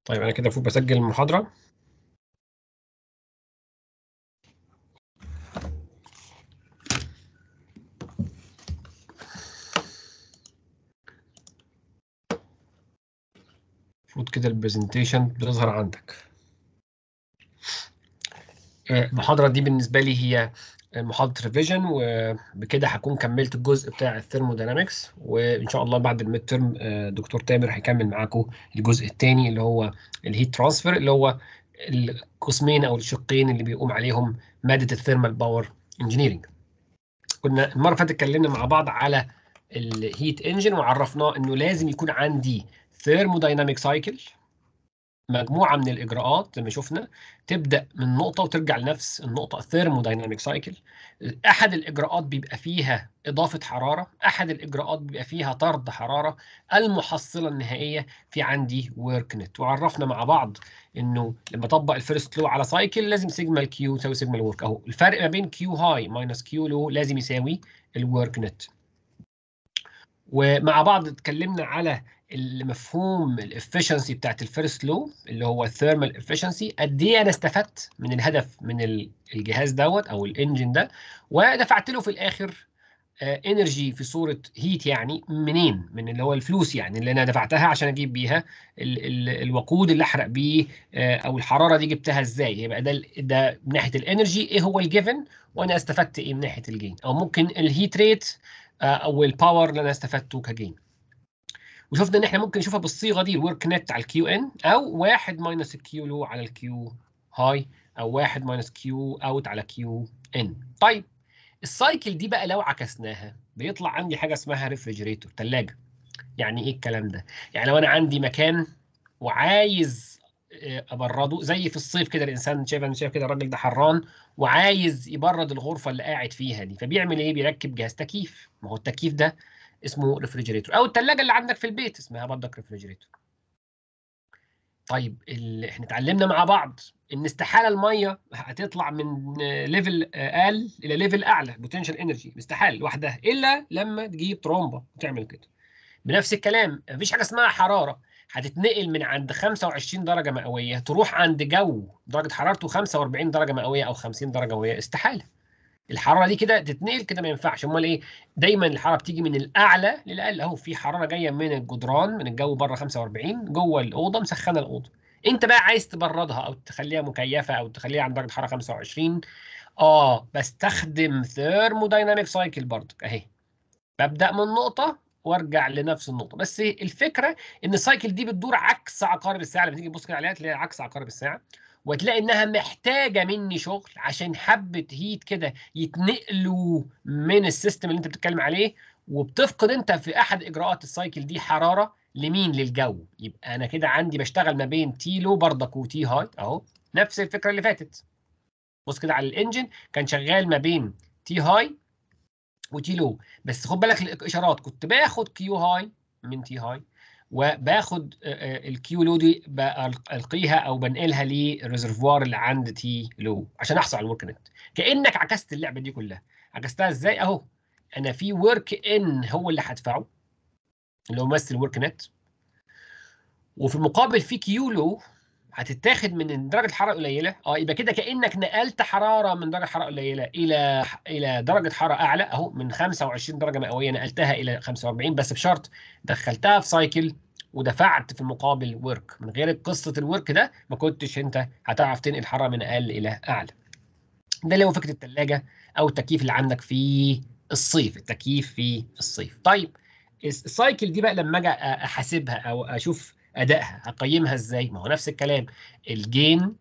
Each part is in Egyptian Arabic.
طيب انا كده المفروض بسجل المحاضره المفروض كده البرزنتيشن بتظهر عندك آه، المحاضره دي بالنسبه لي هي محاضره ريفيجن وبكده هكون كملت الجزء بتاع الثيرموداينامكس وان شاء الله بعد الميد ترم دكتور تامر هيكمل معاكم الجزء الثاني اللي هو الهيت ترانسفير اللي هو القسمين او الشقين اللي بيقوم عليهم ماده الثيرمال باور انجينيرنج كنا المره اللي فاتت اتكلمنا مع بعض على الهيت انجن وعرفناه انه لازم يكون عندي ثيرمودايناميك سايكل مجموعه من الاجراءات زي ما شفنا تبدا من نقطه وترجع لنفس النقطه ثيرمودايناميك سايكل احد الاجراءات بيبقى فيها اضافه حراره احد الاجراءات بيبقى فيها طرد حراره المحصله النهائيه في عندي ورك نت وعرفنا مع بعض انه لما اطبق الفيرست لو على سايكل لازم سيجما الكيو تساوي سيجما الورك اهو الفرق ما بين كيو هاي ماينس كيو لو لازم يساوي الورك نت ومع بعض اتكلمنا على المفهوم الافشنسي بتاعت الفيرست لو اللي هو الثيرمال افشنسي قد ايه انا استفدت من الهدف من الجهاز دوت او الانجن ده ودفعت له في الاخر انرجي في صوره هيت يعني منين من اللي هو الفلوس يعني اللي انا دفعتها عشان اجيب بيها ال ال الوقود اللي احرق بيه او الحراره دي جبتها ازاي يبقى ده ده من ناحيه الانرجي ايه هو الجيفن وانا استفدت ايه من ناحيه الجين او ممكن الهيت ريت او الباور اللي انا استفدته كجين وشفنا ان احنا ممكن نشوفها بالصيغه دي الورك نت على الكيو ان او 1 ماينس الكيو لو على الكيو هاي او 1 ماينس كيو اوت على كيو ان طيب السايكل دي بقى لو عكسناها بيطلع عندي حاجه اسمها ريفريجريتور ثلاجه يعني ايه الكلام ده يعني لو انا عندي مكان وعايز ابرده زي في الصيف كده الانسان شايف انا شايف كده الراجل ده حران وعايز يبرد الغرفه اللي قاعد فيها دي فبيعمل ايه بيركب جهاز تكييف ما هو التكييف ده اسمه ريفريجريتور او الثلاجه اللي عندك في البيت اسمها برضك ريفريجريتور طيب احنا اتعلمنا مع بعض ان استحاله الميه هتطلع من ليفل اقل الى ليفل اعلى بوتنشال انرجي استحاله لوحدها الا لما تجيب ترومبه وتعمل كده بنفس الكلام مفيش حاجه اسمها حراره هتتنقل من عند 25 درجه مئويه تروح عند جو درجه حرارته 45 درجه مئويه او 50 درجه مئويه استحاله الحراره دي كده تتنقل كده ما ينفعش امال ايه دايما الحراره بتيجي من الاعلى للاقل اهو في حراره جايه من الجدران من الجو بره 45 جوه الاوضه مسخنه الاوضه انت بقى عايز تبردها او تخليها مكيفه او تخليها عند درجه حراره 25 اه بستخدم ثيرمودايناميك سايكل برضك اهي ببدا من نقطه وارجع لنفس النقطه بس الفكره ان السايكل دي بتدور عكس عقارب الساعه لما تيجي تبص كده عليها تلاقي عكس عقارب الساعه وتلاقي انها محتاجه مني شغل عشان حبه هيت كده يتنقلوا من السيستم اللي انت بتتكلم عليه وبتفقد انت في احد اجراءات السايكل دي حراره لمين للجو يبقى انا كده عندي بشتغل ما بين تي لو بردك وتي هاي اهو نفس الفكره اللي فاتت بص كده على الانجن كان شغال ما بين تي هاي وتي لو بس خد بالك الاشارات كنت باخد كيو هاي من تي هاي وباخد الكيو لو دي بلقيها او بنقلها للريزرفوار اللي عند تي لو عشان احصل على الورك نت كانك عكست اللعبه دي كلها عكستها ازاي اهو انا في ورك ان هو اللي هدفعه اللي هو ممثل ورك نت وفي المقابل في كيو لو هتتاخد من درجه حراره قليله اه يبقى كده كانك نقلت حراره من درجه حراره قليله الى الى درجه حراره اعلى اهو من 25 درجه مئويه نقلتها الى 45 بس بشرط دخلتها في سايكل ودفعت في المقابل ورك من غير قصه الورك ده ما كنتش انت هتعرف تنقل حراره من اقل الى اعلى ده اللي هو فكره الثلاجه او التكييف اللي عندك في الصيف التكييف في الصيف طيب السايكل دي بقى لما اجي احاسبها او اشوف ادائها اقيمها ازاي ما هو نفس الكلام الجين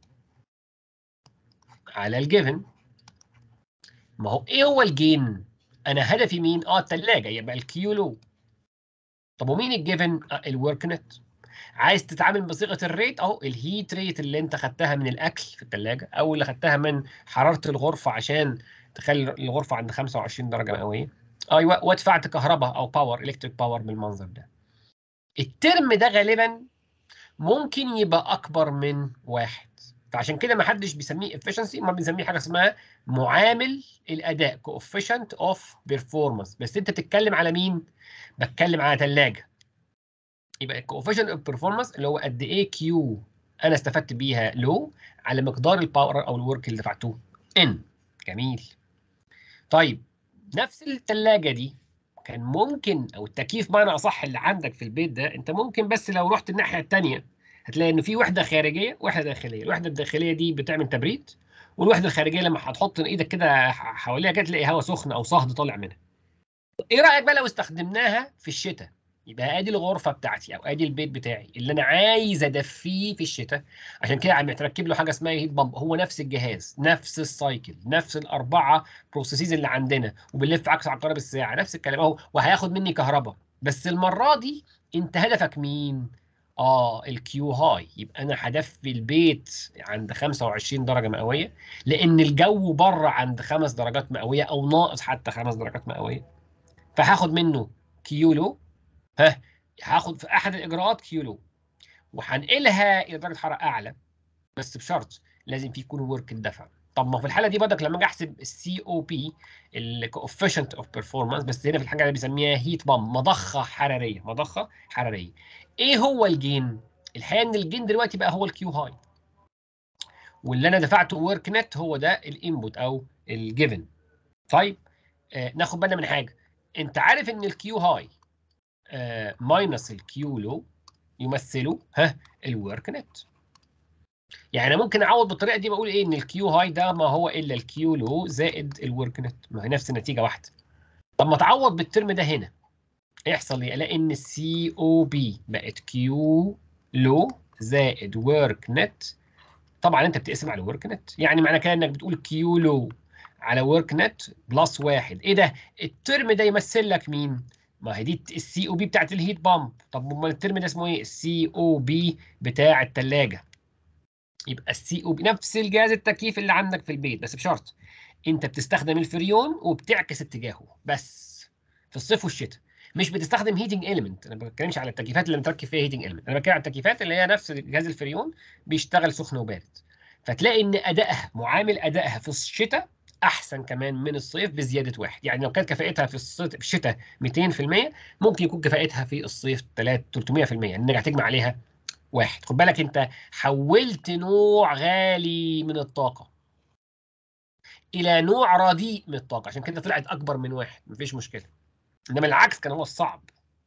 على الجيفن ما هو ايه هو الجين انا هدفي مين اه الثلاجه يبقى الكيو لو طب ومين الجيفن آه الورك نت عايز تتعامل بصيغه الريت اهو الهيت ريت اللي انت خدتها من الاكل في الثلاجه او اللي خدتها من حراره الغرفه عشان تخلي الغرفه عند 25 درجه مئويه ايوه ودفعت كهرباء او باور الكتريك باور بالمنظر ده الترم ده غالبا ممكن يبقى اكبر من واحد فعشان كده ما حدش بيسميه efficiency ما بنسميه حاجه اسمها معامل الاداء coefficient of performance بس انت بتتكلم على مين بتكلم على ثلاجه يبقى coefficient of performance اللي هو قد ايه كيو انا استفدت بيها لو على مقدار الباور او الورك اللي دفعتوه ان جميل طيب نفس الثلاجه دي كان ممكن او التكييف معنى اصح اللي عندك في البيت ده انت ممكن بس لو رحت الناحيه الثانيه هتلاقي ان في وحده خارجيه وحده داخليه الوحده الداخليه دي بتعمل تبريد والوحده الخارجيه لما هتحط ايدك كده حواليها كده تلاقي هواء سخن او صهد طالع منها ايه رايك بقى لو استخدمناها في الشتاء يبقى ادي الغرفه بتاعتي او ادي البيت بتاعي اللي انا عايز ادفيه في الشتاء عشان كده عم يتركب له حاجه اسمها هيت بامب هو نفس الجهاز نفس السايكل نفس الاربعه بروسيسز اللي عندنا وبنلف عكس عقارب الساعه نفس الكلام اهو وهياخد مني كهرباء بس المره دي انت هدفك مين اه الكيو هاي يبقى انا هدفي البيت عند 25 درجه مئويه لان الجو بره عند 5 درجات مئويه او ناقص حتى 5 درجات مئويه فهاخد منه كيولو ها هاخد في احد الاجراءات كيولو وهنقلها الى درجه حراره اعلى بس بشرط لازم في يكون ورك الدفع طب ما في الحاله دي برضك لما اجي احسب السي او بي الكوفيشنت اوف بيرفورمانس بس هنا في الحاجه اللي بيسميها هيت بام مضخه حراريه مضخه حراريه ايه هو الجين الحقيقه ان الجين دلوقتي بقى هو الكيو هاي واللي انا دفعته ورك نت هو ده الانبوت او الجيفن طيب آه ناخد بالنا من حاجه انت عارف ان الكيو هاي ماينس الكيو لو يمثلوا ها الورك نت يعني انا ممكن اعوض بالطريقه دي بقول ايه ان الكيو هاي ده ما هو الا الكيو لو زائد الورك نت ما هي نفس النتيجه واحده طب ما تعوض بالترم ده هنا يحصل ايه الاقي ان السي او بي بقت كيو لو زائد ورك نت طبعا انت بتقسم على ورك نت يعني معنى كده انك بتقول كيو لو على ورك نت بلس واحد ايه ده الترم ده يمثل لك مين ما هي دي السي او بي بتاعت الهيت بامب طب امال الترم ده اسمه ايه السي او بي بتاع الثلاجه يبقى السي او بي نفس الجهاز التكييف اللي عندك في البيت بس بشرط انت بتستخدم الفريون وبتعكس اتجاهه بس في الصيف والشتاء مش بتستخدم هيتنج اليمنت انا ما بتكلمش على التكييفات اللي متركب فيها هيتنج اليمنت انا بتكلم على التكييفات اللي هي نفس جهاز الفريون بيشتغل سخن وبارد فتلاقي ان ادائها معامل ادائها في الشتاء احسن كمان من الصيف بزياده واحد يعني لو كانت كفاءتها في الصيف في الشتاء 200% ممكن يكون كفاءتها في الصيف 3 300% يعني هتجمع عليها واحد خد بالك انت حولت نوع غالي من الطاقه الى نوع رديء من الطاقه عشان كده طلعت اكبر من واحد مفيش مشكله انما العكس كان هو الصعب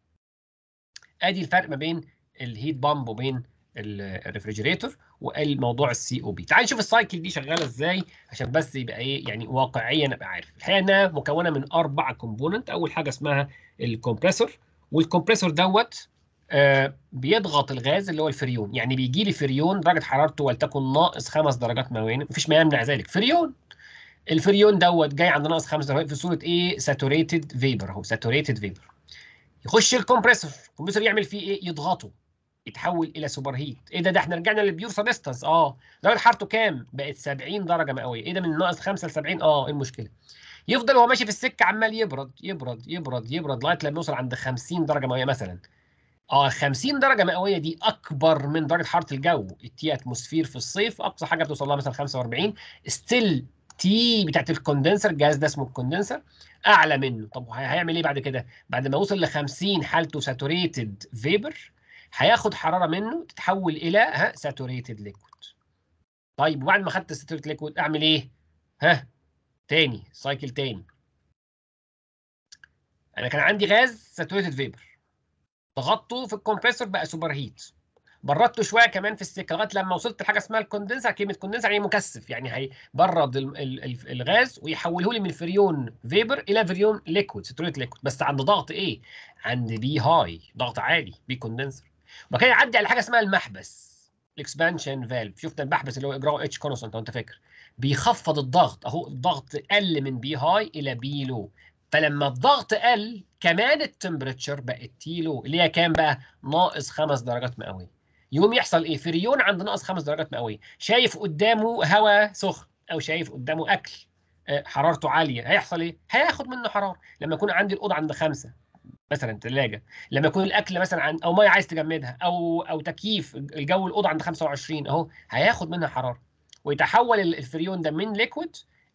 ادي الفرق ما بين الهيت بامب وبين الريفريجريتور والموضوع السي او بي تعال نشوف السايكل دي شغاله ازاي عشان بس يبقى ايه يعني واقعيا ابقى عارف الحقيقه انها مكونه من اربع كومبوننت اول حاجه اسمها الكمبريسور والكمبريسور دوت آه بيضغط الغاز اللي هو الفريون يعني بيجي لي فريون درجه حرارته ولتكن ناقص خمس درجات مئويه مفيش ما يمنع ذلك فريون الفريون دوت جاي عند ناقص خمس درجات في صوره ايه ساتوريتد فيبر اهو ساتوريتد فيبر يخش الكمبريسور الكمبريسور يعمل فيه ايه يضغطه يتحول الى سوبر هيت ايه ده ده احنا رجعنا للبيور سبستانس اه درجه حرارته كام بقت 70 درجه مئويه ايه ده من ناقص 5 ل 70 اه ايه المشكله يفضل وهو ماشي في السكه عمال يبرد يبرد يبرد يبرد لغايه لما يوصل عند 50 درجه مئويه مثلا اه 50 درجه مئويه دي اكبر من درجه حراره الجو التي اتموسفير في الصيف اقصى حاجه بتوصل لها مثلا 45 ستيل تي بتاعت الكوندنسر الجهاز ده اسمه الكوندنسر اعلى منه طب هيعمل ايه بعد كده بعد ما وصل ل 50 حالته ساتوريتد فيبر هياخد حراره منه تتحول الى ها ساتوريتد ليكويد طيب وبعد ما خدت الساتوريتد ليكويد اعمل ايه ها تاني سايكل تاني انا كان عندي غاز ساتوريتد فيبر ضغطته في الكمبريسور بقى سوبر هيت بردته شويه كمان في السكه لغايه لما وصلت لحاجه اسمها الكوندنسر كلمه كوندنسر يعني مكثف يعني هيبرد الغاز ويحوله لي من فريون فيبر الى فريون ليكويد ساتوريتد ليكويد بس عند ضغط ايه؟ عند بي هاي ضغط عالي بي كوندنسر وبعد كده يعدي على حاجه اسمها المحبس الاكسبانشن فالف شفت المحبس اللي هو اجراء اتش كونستنت لو انت فاكر بيخفض الضغط اهو الضغط قل من بي هاي الى بي لو فلما الضغط قل كمان التمبريتشر بقت تي لو اللي هي كام بقى؟ ناقص خمس درجات مئويه يقوم يحصل ايه؟ فريون عند ناقص خمس درجات مئويه شايف قدامه هواء سخن او شايف قدامه اكل حرارته عاليه هيحصل ايه؟ هياخد منه حراره لما يكون عندي الاوضه عند خمسه مثلا ثلاجه لما يكون الاكل مثلا عن او ميه عايز تجمدها او او تكييف الجو الاوضه عند 25 اهو هياخد منها حراره ويتحول الفريون ده من ليكويد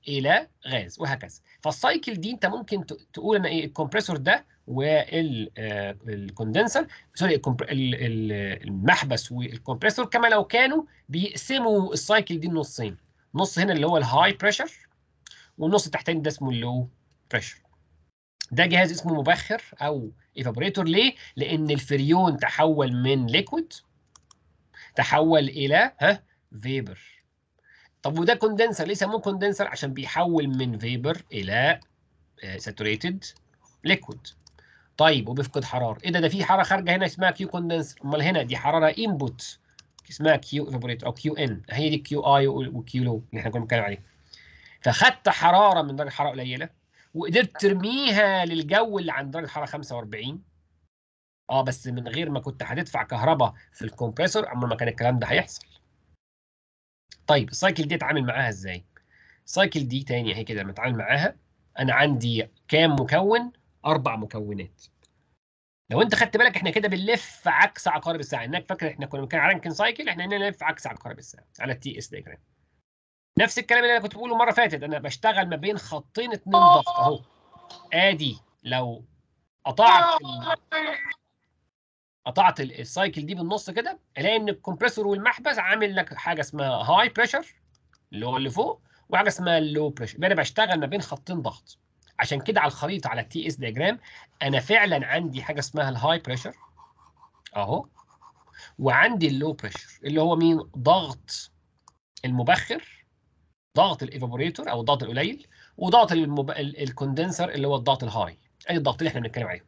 الى غاز وهكذا فالسايكل دي انت ممكن ت- تقول ان ايه الكمبريسور ده والكوندنسر سوري الكمبر- ال- ال- المحبس والكمبريسور كما لو كانوا بيقسموا السايكل دي نصين نص هنا اللي هو الهاي بريشر والنص التحتاني ده اسمه اللو بريشر ده جهاز اسمه مبخر او ايفابوريتور ليه؟ لان الفريون تحول من ليكويد تحول الى ها فيبر طب وده كوندنسر ليه سموه كوندنسر عشان بيحول من فيبر الى ساتوريتد ليكويد طيب وبيفقد حراره ايه ده ده في حراره خارجه هنا اسمها كيو كوندنسر امال هنا دي حراره انبوت اسمها كيو ايفابوريتور او كيو ان هي دي كيو اي وكيو لو اللي احنا كنا بنتكلم عليه فخدت حراره من درجه حراره قليله وقدرت ترميها للجو اللي عند درجه حراره 45 اه بس من غير ما كنت هتدفع كهرباء في الكمبريسور عمر ما كان الكلام ده هيحصل طيب السايكل دي اتعامل معاها ازاي السايكل دي تاني اهي كده بتعامل معاها انا عندي كام مكون اربع مكونات لو انت خدت بالك احنا كده بنلف عكس عقارب الساعه انك فاكر احنا كنا بنتكلم على رانكن سايكل احنا هنا نلف عكس عقارب الساعه على التي اس دايجرام نفس الكلام اللي انا كنت بقوله المره اللي فاتت انا بشتغل ما بين خطين اتنين ضغط اهو ادي لو قطعت ال... قطعت ال- السايكل دي بالنص كده الاقي ان الكمبريسور والمحبس عامل لك حاجه اسمها هاي بريشر اللي هو اللي فوق وحاجه اسمها اللو بريشر يبقى انا بشتغل ما بين خطين ضغط عشان كده على الخريطه على التي اس دياجرام انا فعلا عندي حاجه اسمها الهاي بريشر اهو وعندي اللو بريشر اللي هو مين ضغط المبخر ضغط الايفابوريتور او الضغط القليل وضغط المب... ال- الكوندنسر اللي هو الضغط الهاي ادي الضغط اللي احنا بنتكلم عليه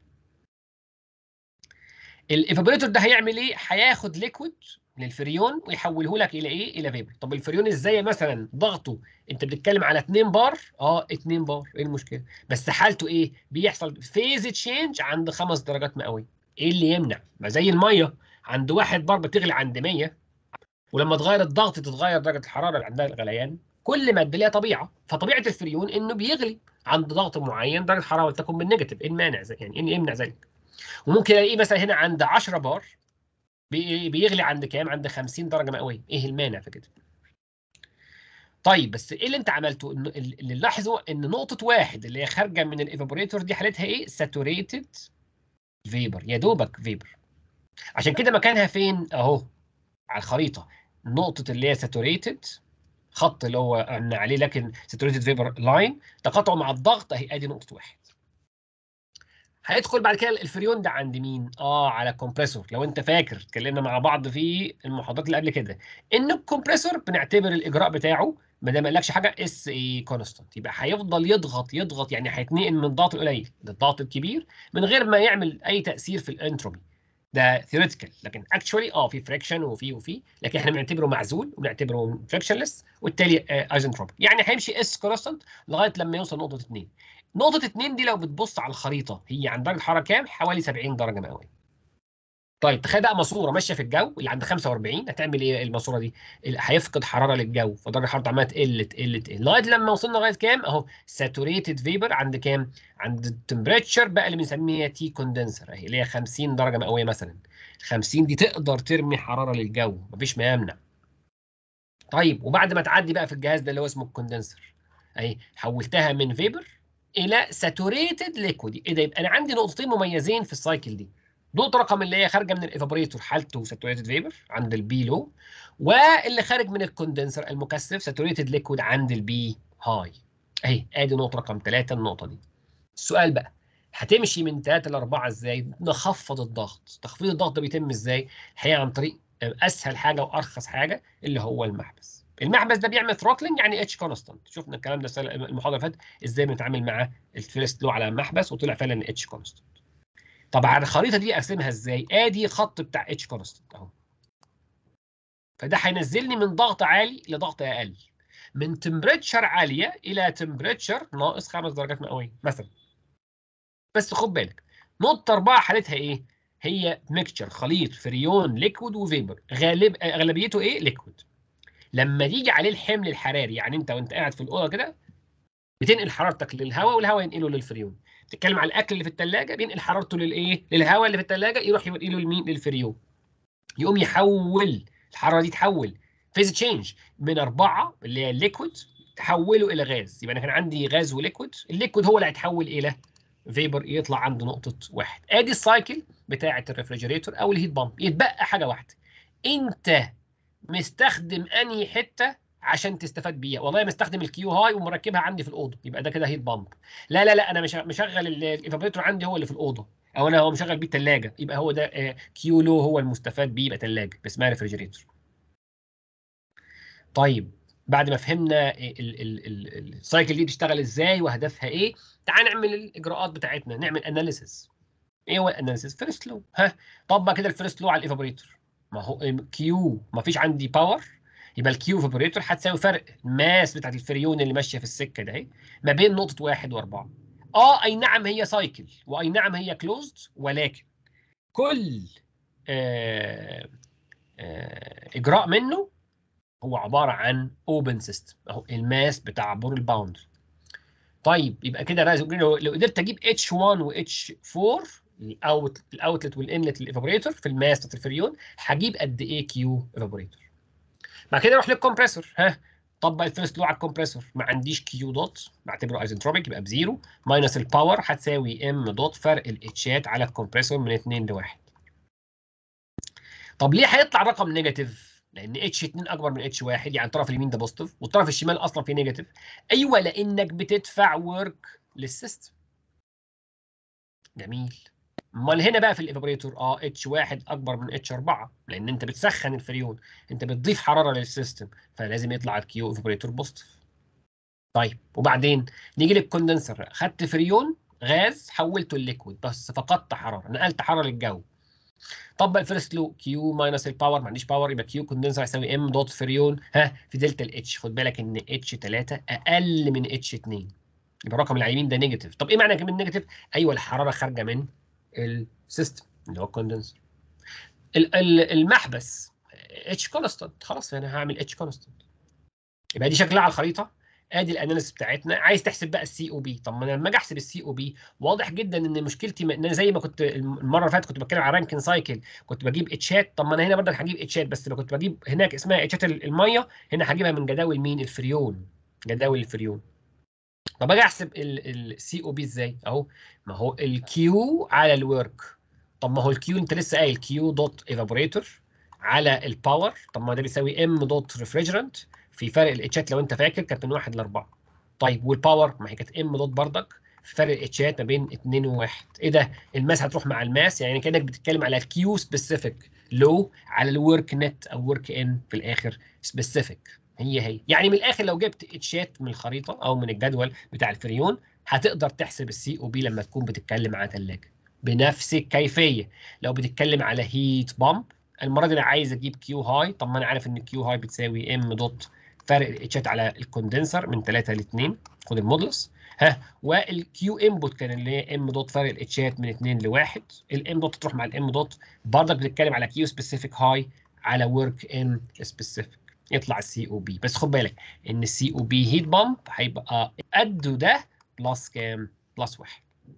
الايفابوريتور ده هيعمل ايه هياخد ليكويد للفريون ويحوله لك الى ايه الى فيبر طب الفريون ازاي مثلا ضغطه انت بتتكلم على 2 بار اه 2 بار ايه المشكله بس حالته ايه بيحصل فيز تشينج عند 5 درجات مئويه ايه اللي يمنع ما زي الميه عند 1 بار بتغلي عند 100 ولما تغير الضغط تتغير درجه الحراره اللي عندها الغليان كل ماده ليها طبيعه فطبيعه الفريون انه بيغلي عند ضغط معين درجه الحراره تكون بالنيجاتيف ايه المانع زي يعني ايه يمنع ذلك وممكن الاقيه مثلا هنا عند 10 بار بي- بيغلي عند كام عند 50 درجه مئويه ايه المانع في كده طيب بس ايه اللي انت عملته إنه ال- اللي لاحظوا ان نقطه واحد اللي هي خارجه من الايفابوريتور دي حالتها ايه ساتوريتد فيبر يا دوبك فيبر عشان كده مكانها فين اهو على الخريطه نقطه اللي هي ساتوريتد خط اللي هو قلنا عليه لكن ساتوريتد فيبر لاين تقاطعه مع الضغط اهي ادي نقطه واحد هيدخل بعد كده الفريون ده عند مين؟ اه على الكمبريسور لو انت فاكر اتكلمنا مع بعض في المحاضرات اللي قبل كده ان الكمبريسور بنعتبر الاجراء بتاعه ما دام ما قالكش حاجه اس اي كونستانت يبقى هيفضل يضغط يضغط يعني هيتنقل من الضغط القليل للضغط الكبير من غير ما يعمل اي تاثير في الانتروبي ده ثيوريتيكال لكن اكشولي اه في فريكشن وفي وفي لكن احنا بنعتبره معزول وبنعتبره فريكشنلess وبالتالي ايزنتروبيك يعني هيمشي اس كونستانت لغايه لما يوصل نقطه 2 نقطة 2 دي لو بتبص على الخريطة هي عند درجة حرارة كام؟ حوالي 70 درجة مئوية. طيب تخيل بقى ماسورة ماشية في الجو اللي عند 45 هتعمل ايه الماسورة دي؟ ال- هيفقد حرارة للجو فدرجة حرارته عمالة تقل تقل تقل لغاية لما وصلنا لغاية كام؟ اهو ساتوريتد فيبر عند كام؟ عند التمبريتشر بقى اللي بنسميها تي كوندنسر اهي اللي هي 50 درجة مئوية مثلا. 50 دي تقدر ترمي حرارة للجو مفيش ما يمنع. طيب وبعد ما تعدي بقى في الجهاز ده اللي هو اسمه الكوندنسر اهي حولتها من فيبر الى ساتوريتد ليكويد ايه ده يبقى انا عندي نقطتين مميزين في السايكل دي نقطه رقم اللي هي خارجه من الايفابوريتور حالته ساتوريتد فيبر عند البي لو واللي خارج من الكوندنسر المكثف ساتوريتد ليكويد عند البي هاي اهي ادي نقطه رقم ثلاثة النقطه دي السؤال بقى هتمشي من 3 ل 4 ازاي نخفض الضغط تخفيض الضغط ده بيتم ازاي الحقيقه عن طريق اسهل حاجه وارخص حاجه اللي هو المحبس المحبس ده بيعمل ثروتلنج يعني اتش كونستانت شفنا الكلام ده السنة- المحاضره اللي فاتت ازاي بنتعامل مع الفيرست لو على محبس وطلع فعلا اتش كونستانت طب على الخريطه دي ارسمها ازاي ادي خط بتاع اتش كونستانت اهو فده هينزلني من ضغط عالي لضغط اقل من تمبريتشر عاليه الى تمبريتشر ناقص 5 درجات مئويه مثلا بس خد بالك نقطه اربعه حالتها ايه هي ميكتشر خليط فريون ليكويد وفيبر غالب اغلبيته ايه ليكويد لما يجي عليه الحمل الحراري يعني انت وانت قاعد في الاوضه كده بتنقل حرارتك للهواء والهواء ينقله للفريون تتكلم على الاكل اللي في الثلاجه بينقل حرارته للايه للهواء اللي في الثلاجه يروح ينقله لمين للفريون يقوم يحول الحراره دي تحول فيز تشينج من أربعة اللي هي الليكويد تحوله الى غاز يبقى انا كان عندي غاز وليكويد الليكويد هو اللي هيتحول الى فيبر يطلع عند نقطه واحد ادي السايكل بتاعه الريفريجريتور او الهيت بامب يتبقى حاجه واحده انت مستخدم انهي حته عشان تستفاد بيها والله مستخدم الكيو هاي ومركبها عندي في الاوضه يبقى ده كده هيت بامب لا لا لا انا مش مشغل الايفابريتور عندي هو اللي في الاوضه او انا هو مشغل بيه الثلاجه يبقى هو ده كيو لو هو المستفاد بيه يبقى ثلاجه اسمها ريفريجريتور طيب بعد ما فهمنا السايكل دي بتشتغل ازاي وهدفها ايه تعال نعمل الاجراءات بتاعتنا نعمل اناليسيس ايه هو الاناليسيس فيرست لو ها طبق كده الفيرست لو على الايفابريتور ما هو كيو ما فيش عندي باور يبقى الكيو فابريتور هتساوي فرق الماس بتاعت الفريون اللي ماشيه في السكه ده اهي ما بين نقطه واحد واربعه اه اي نعم هي سايكل واي نعم هي كلوزد ولكن كل آه آه اجراء منه هو عباره عن اوبن سيستم اهو الماس بتاع بور الباوند طيب يبقى كده لو قدرت اجيب اتش 1 واتش 4 الاوت الاوتلت والانلت للايفابوريتور في الماس بتاعت الفريون هجيب قد ايه كيو ايفابوريتور بعد كده اروح للكمبريسور ها طبق الفيرست لو على الكمبريسور ما عنديش كيو دوت بعتبره ايزنتروبيك يبقى بزيرو ماينس الباور هتساوي ام دوت فرق الاتشات على الكمبريسور من 2 ل 1 طب ليه هيطلع رقم نيجاتيف؟ لان اتش 2 اكبر من اتش 1 يعني الطرف اليمين ده بوزيتيف والطرف الشمال اصلا فيه نيجاتيف ايوه لانك بتدفع ورك للسيستم جميل امال هنا بقى في الايفابريتور اه اتش 1 اكبر من اتش 4 لان انت بتسخن الفريون انت بتضيف حراره للسيستم فلازم يطلع الكيو ايفابريتور بوزيتيف طيب وبعدين نيجي للكوندنسر خدت فريون غاز حولته لليكويد بس فقدت حراره نقلت حراره للجو طبق الفيرست لو كيو ماينس الباور ما عنديش باور يبقى كيو كوندنسر هيساوي ام دوت فريون ها في دلتا الاتش خد بالك ان اتش 3 اقل من اتش 2 يبقى الرقم اللي على اليمين ده نيجاتيف طب ايه معنى كمان نيجاتيف ايوه الحراره خارجه من السيستم اللي هو الكوندنسر المحبس اتش كونستانت خلاص انا هعمل اتش كونستانت يبقى دي شكلها على الخريطه ادي الاناليسيس بتاعتنا عايز تحسب بقى السي او بي طب ما انا لما اجي احسب السي او بي واضح جدا ان مشكلتي ان زي ما كنت المره اللي فاتت كنت بتكلم على رانكن سايكل كنت بجيب اتشات طب ما انا هنا برضك هجيب اتشات بس لو كنت بجيب هناك اسمها اتشات الميه هنا هجيبها من جداول مين الفريون جداول الفريون طب اجي احسب السي او بي ازاي اهو ما هو الكيو على الورك طب ما هو الكيو انت لسه قايل كيو دوت ايفابوريتور على الباور طب ما ده بيساوي ام دوت ريفريجرنت في فرق الاتشات لو انت فاكر كانت من 1 ل 4 طيب والباور ما هي كانت ام دوت بردك في فرق الاتشات ما بين 2 و1 ايه ده الماس هتروح مع الماس يعني كانك بتتكلم على الكيو سبيسيفيك لو على الورك نت او ورك ان في الاخر سبيسيفيك هي هي يعني من الاخر لو جبت اتشات من الخريطه او من الجدول بتاع الفريون هتقدر تحسب السي او بي لما تكون بتتكلم على ثلاجه بنفس الكيفيه لو بتتكلم على هيت بامب المره دي انا عايز اجيب كيو هاي طب ما انا عارف ان كيو هاي بتساوي ام دوت فرق الاتشات على الكوندنسر من 3 ل 2 خد المودلس ها والكيو انبوت كان اللي هي ام دوت فرق الاتشات من 2 ل 1 الام دوت تروح مع الام دوت برضك بنتكلم على كيو سبيسيفيك هاي على ورك ان سبيسيفيك يطلع السي او بي بس خد بالك ان السي او بي هيت بامب هيبقى قده ده بلس كام؟ بلس واحد.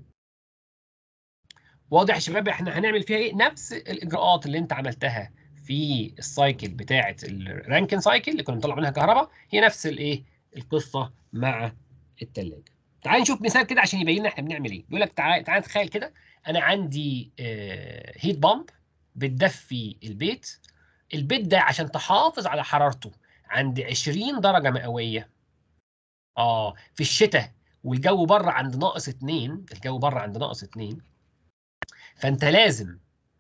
واضح يا شباب احنا هنعمل فيها ايه؟ نفس الاجراءات اللي انت عملتها في السايكل بتاعه الرانكن سايكل اللي كنا بنطلع منها كهرباء هي نفس الايه؟ القصه مع الثلاجه. تعال نشوف مثال كده عشان يبين لنا احنا بنعمل ايه. بيقول لك تعال تعال تخيل كده انا عندي آه هيت بامب بتدفي البيت البيت ده عشان تحافظ على حرارته عند 20 درجة مئوية اه في الشتاء والجو بره عند ناقص 2 الجو بره عند ناقص 2 فانت لازم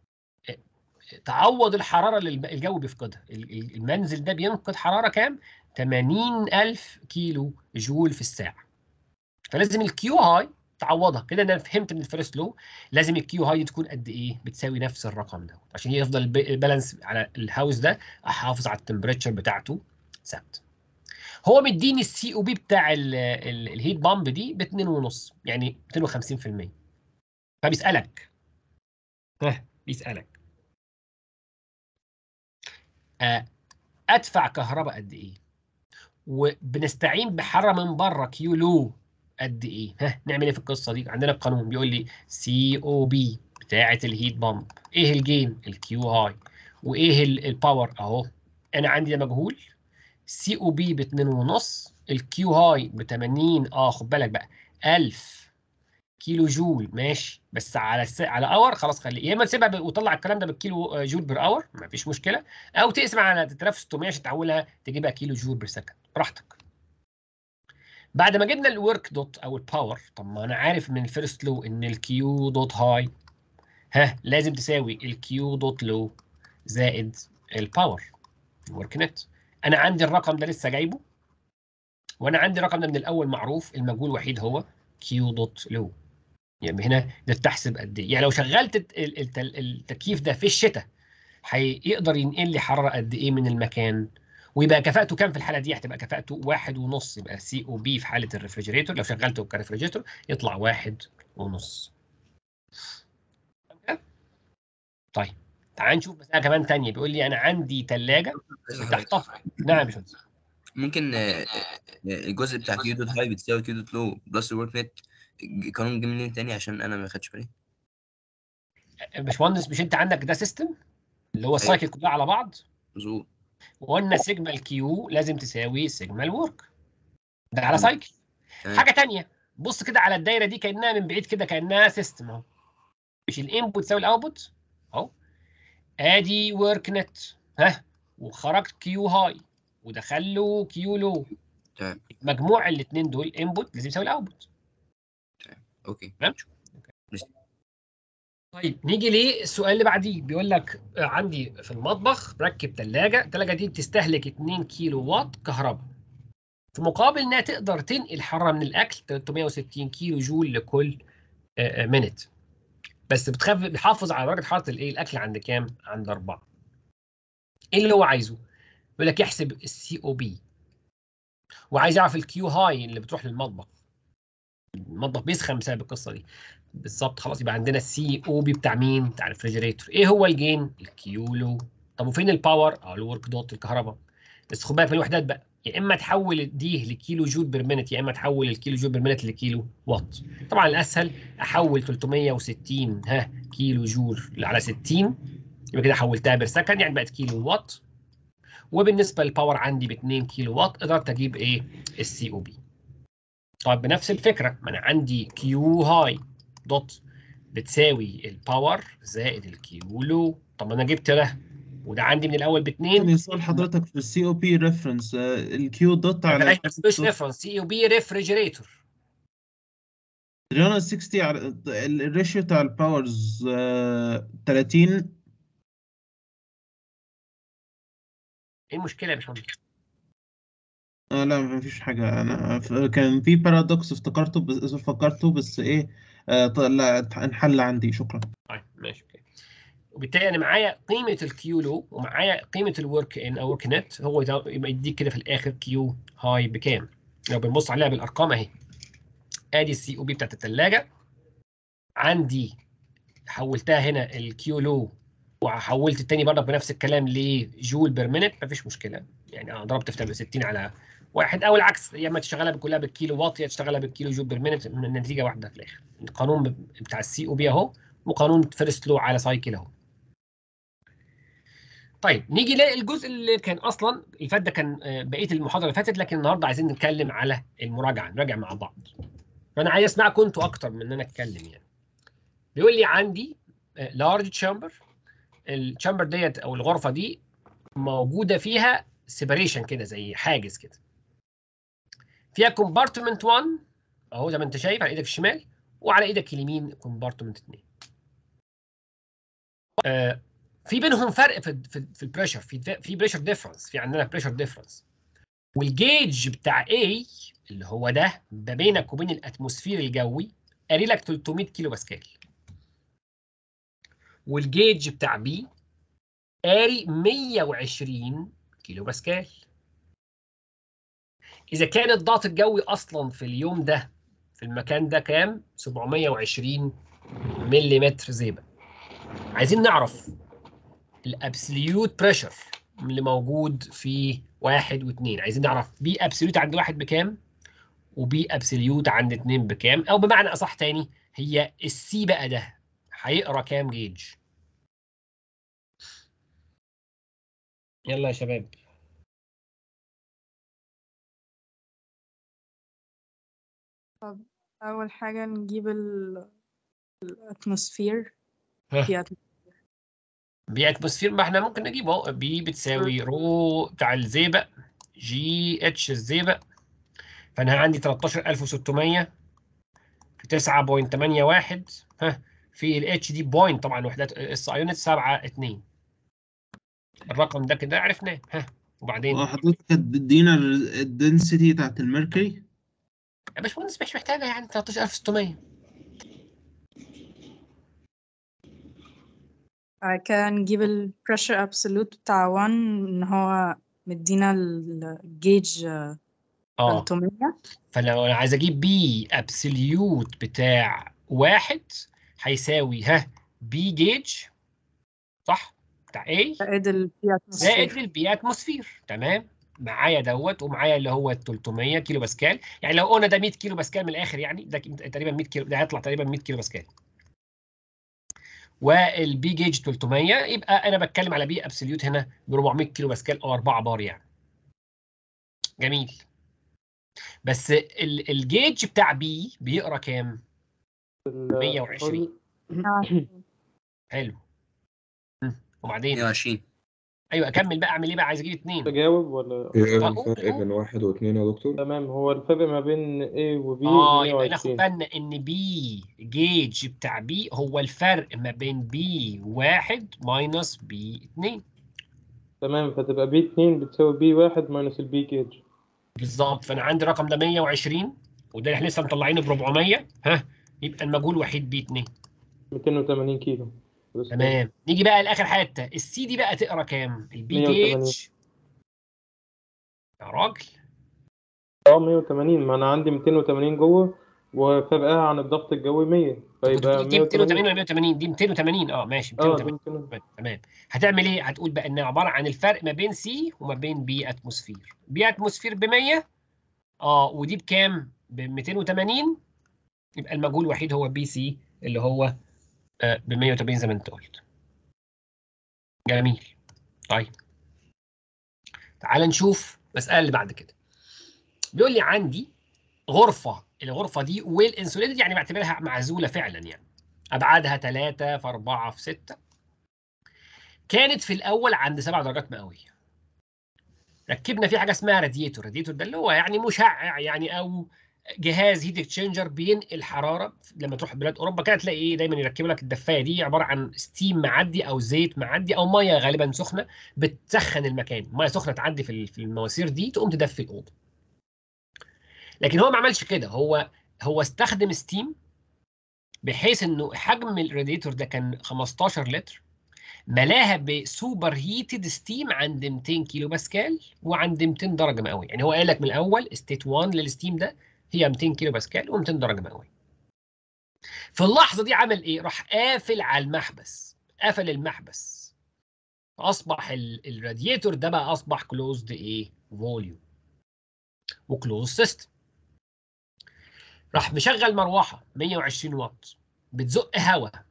تعوض الحرارة اللي الجو بيفقدها المنزل ده بينقذ حرارة كام 80000 كيلو جول في الساعة فلازم الكيو هاي تعوضها كده انا فهمت من الفيرست لو لازم الكيو هاي تكون قد ايه بتساوي نفس الرقم ده عشان يفضل البالانس على الهاوس ده احافظ على التمبريتشر بتاعته ثابت هو مديني السي او بي بتاع الهيت بامب دي ب 2.5 يعني 250% فبيسالك ها بيسالك ادفع كهرباء قد ايه وبنستعين بحراره من بره كيو لو قد ايه ها نعمل ايه في القصه دي عندنا القانون بيقول لي سي او بي بتاعه الهيت بامب ايه الجين الكيو هاي وايه الباور اهو انا عندي ده مجهول سي او بي ب 2.5 الكيو هاي ب 80 اه خد بالك بقى 1000 كيلو جول ماشي بس على الس... على اور خلاص خليه يا اما تسيبها ب... وتطلع الكلام ده بالكيلو آه، جول بير اور مفيش مشكله او تقسم على 3600 عشان تحولها تجيبها كيلو جول بير سكند براحتك بعد ما جبنا الورك دوت او الباور طب ما انا عارف من الفيرست لو ان الكيو دوت هاي ها لازم تساوي الكيو دوت لو زائد الباور الورك نت انا عندي الرقم ده لسه جايبه وانا عندي الرقم ده من الاول معروف المجهول الوحيد هو كيو دوت لو يعني هنا ده بتحسب قد ايه يعني لو شغلت الت- ال- الت- التكييف ده في الشتاء هيقدر ينقل لي حراره قد ايه من المكان ويبقى كفاءته كام في الحاله دي هتبقى كفاءته واحد ونص يبقى سي او بي في حاله الريفريجريتور لو شغلته كريفريجريتور يطلع واحد ونص طيب تعال نشوف مسألة كمان تانية بيقول لي أنا عندي ثلاجة بتحتفظ نعم يا باشمهندس ممكن آه، آه، الجزء بتاع كيو دوت هاي بتساوي كيو دوت لو بلس الورك نت قانون جه منين تاني عشان انا ما خدتش بالي يا باشمهندس مش أنت عندك ده سيستم اللي هو السايكل كلها على بعض مظبوط وقلنا سيجما الكيو لازم تساوي سيجما الورك ده على مم. سايكل تمام. حاجة تانية بص كده على الدايرة دي كأنها من بعيد كده كأنها سيستم أهو مش الانبوت تساوي الاوتبوت أهو ادي ورك نت ها وخرج كيو هاي ودخل له كيو لو تمام مجموع الاثنين دول انبوت لازم يساوي الاوتبوت اوكي تمام طيب نيجي للسؤال اللي بعديه بيقول لك آه، عندي في المطبخ بركب ثلاجه الثلاجه دي بتستهلك 2 كيلو واط كهرباء في مقابل انها تقدر تنقل حراره من الاكل 360 كيلو جول لكل مينت بس بتخاف بيحافظ على درجه حراره الايه الاكل عند كام عند 4 ايه اللي هو عايزه يقول لك يحسب السي او بي وعايز يعرف الكيو هاي اللي بتروح للمطبخ المطبخ بيسخن بسبب القصه دي بالظبط خلاص يبقى عندنا السي او بي بتاع مين؟ بتاع الريفريجريتور ايه هو الجين؟ الكيولو طب وفين الباور؟ اه الورك دوت الكهرباء بس خد بالك من الوحدات بقى يا اما تحول دي لكيلو جول بير مينت يا اما تحول الكيلو جول بير مينت لكيلو وات طبعا الاسهل احول 360 ها كيلو جول على 60 يبقى كده حولتها بير سكند يعني بقت كيلو وات وبالنسبه للباور عندي ب 2 كيلو وات قدرت اجيب ايه السي او بي طيب بنفس الفكره ما انا عندي كيو هاي دوت بتساوي الباور زائد الكيو لو طب ما انا جبت ده وده عندي من الاول باثنين ثاني سؤال حضرتك في السي او بي ريفرنس الكيو دوت على ما مش ريفرنس سي او بي ريفريجريتور 360 على ال- الريشيو بتاع الباورز آه، 30 ايه المشكله يا باشمهندس؟ آه لا ما فيش حاجة أنا ف- كان في بارادوكس افتكرته بس فكرته بس إيه آه ط- لا انحل عندي شكرا طيب ماشي اوكي وبالتالي انا معايا قيمه الكيو لو ومعايا قيمه الورك ان او ورك نت هو ده يبقى يديك كده في الاخر كيو هاي بكام لو بنبص عليها بالارقام اهي ادي السي او بي بتاعت الثلاجه عندي حولتها هنا الكيو لو وحولت التاني برضه بنفس الكلام لجول بير مينت مفيش مشكله يعني انا ضربت في 60 على واحد او العكس يا اما تشتغلها كلها بالكيلو وات يا تشتغلها بالكيلو جول بير مينت النتيجه واحده في الاخر القانون بتاع السي او بي اهو وقانون فيرست لو على سايكل اهو طيب نيجي للجزء اللي كان اصلا اللي فات ده كان آه، بقيه المحاضره اللي فاتت لكن النهارده عايزين نتكلم على المراجعه نراجع مع بعض فانا عايز اسمعكم انتوا اكتر من ان انا اتكلم يعني بيقول لي عندي لارج تشامبر التشامبر ديت او الغرفه دي موجوده فيها سيبريشن كده زي حاجز كده فيها كومبارتمنت 1 اهو زي ما انت شايف على ايدك الشمال وعلى ايدك اليمين كومبارتمنت 2 آه في بينهم فرق في في, في البريشر في في بريشر ديفرنس في عندنا بريشر ديفرنس والجيج بتاع A اللي هو ده ما بينك وبين الاتموسفير الجوي قاري لك 300 كيلو باسكال والجيج بتاع B قاري 120 كيلو باسكال اذا كان الضغط الجوي اصلا في اليوم ده في المكان ده كام 720 ملم زيبه عايزين نعرف الابسوليوت بريشر اللي موجود في واحد واثنين عايزين نعرف بي ابسوليوت عند واحد بكام وبي ابسوليوت عند اثنين بكام او بمعنى اصح تاني هي السي بقى ده هيقرا كام جيج يلا يا شباب طب أول حاجة نجيب ال الأتموسفير ها. في أت- بي اتموسفير ما احنا ممكن نجيبه اهو بي بتساوي رو بتاع الزئبق جي اتش الزئبق فانا عندي 13600 في 9.81 ها في الاتش دي بوينت طبعا وحدات اس ايونت 7 2 الرقم ده كده عرفناه ها وبعدين وحضرتك هتدينا الدنسيتي بتاعت الميركوري يا باشمهندس مش محتاجه يعني 13600 بعد كده نجيب ال pressure absolute بتاع 1 إن هو مدينا الجيج اه 300 فلو انا عايز اجيب بي ابسوليوت بتاع واحد هيساوي ها بي جيج صح بتاع ايه زائد ال في زائد atmosphere البي اتموسفير تمام معايا دوت ومعايا اللي هو 300 كيلو باسكال يعني لو قلنا ده 100 كيلو باسكال من الاخر يعني ده ك- تقريبا 100 كيلو ده هيطلع تقريبا 100 كيلو باسكال والبي جيج 300 يبقى انا بتكلم على بي ابسوليوت هنا ب 400 كيلو باسكال او 4 بار يعني جميل بس ال- الجيج بتاع بي بيقرا كام 120 حلو مم. وبعدين 120 ايوه اكمل بقى اعمل ايه بقى عايز اجيب اثنين تجاوب ولا ايه آه، الفرق قول- بين واحد واثنين يا دكتور؟ تمام هو الفرق ما بين A و B اه يبقى ناخد 120 بالنا ان بي جيج بتاع بي هو الفرق ما بين بي واحد ماينس بي اتنين تمام فتبقى B 2 بتساوي B 1 ماينس ال B جيج بالظبط فانا عندي رقم ده 120 وده احنا لسه مطلعينه ب 400 ها يبقى المجهول وحيد بي 2 280 كيلو بس تمام نيجي بقى لاخر حته السي دي بقى تقرا كام البي 180. جيج يا راجل اه 180 ما انا عندي 280 جوه وفرقها عن الضغط الجوي 100 كنت فيبقى بتقول دي 280 180 ولا 180 دي 280 اه ماشي اه 280 280 تمام هتعمل ايه هتقول بقى انها عباره عن الفرق ما بين سي وما بين بي اتموسفير بي اتموسفير ب 100 اه ودي بكام ب 280 يبقى المجهول الوحيد هو بي سي اللي هو آه ب 180 زي ما انت قلت جميل طيب تعال نشوف المساله اللي بعد كده بيقول لي عندي غرفه الغرفه دي ويل انسوليتد يعني بعتبرها معزوله فعلا يعني ابعادها 3 في 4 في 6 كانت في الاول عند 7 درجات مئويه ركبنا فيه حاجه اسمها راديتور راديتور ده اللي هو يعني مشعع يعني او جهاز هيت اكسشينجر بينقل حراره لما تروح بلاد اوروبا كده تلاقي ايه دايما يركب لك الدفايه دي عباره عن ستيم معدي او زيت معدي او ميه غالبا سخنه بتسخن المكان ميه سخنه تعدي في ال- في المواسير دي تقوم تدفي الاوضه لكن هو ما عملش كده هو هو استخدم ستيم بحيث انه حجم الراديتور ده كان 15 لتر ملاها بسوبر هيتد ستيم عند 200 كيلو باسكال وعند 200 درجه مئويه يعني هو قال لك من الاول ستيت 1 للستيم ده هي 200 كيلو باسكال و200 درجه مئويه في اللحظه دي عمل ايه راح قافل على المحبس قفل المحبس فاصبح ال- الراديتور ده بقى اصبح كلوزد ايه فوليوم وكلوز سيستم راح مشغل مروحه 120 واط بتزق هواء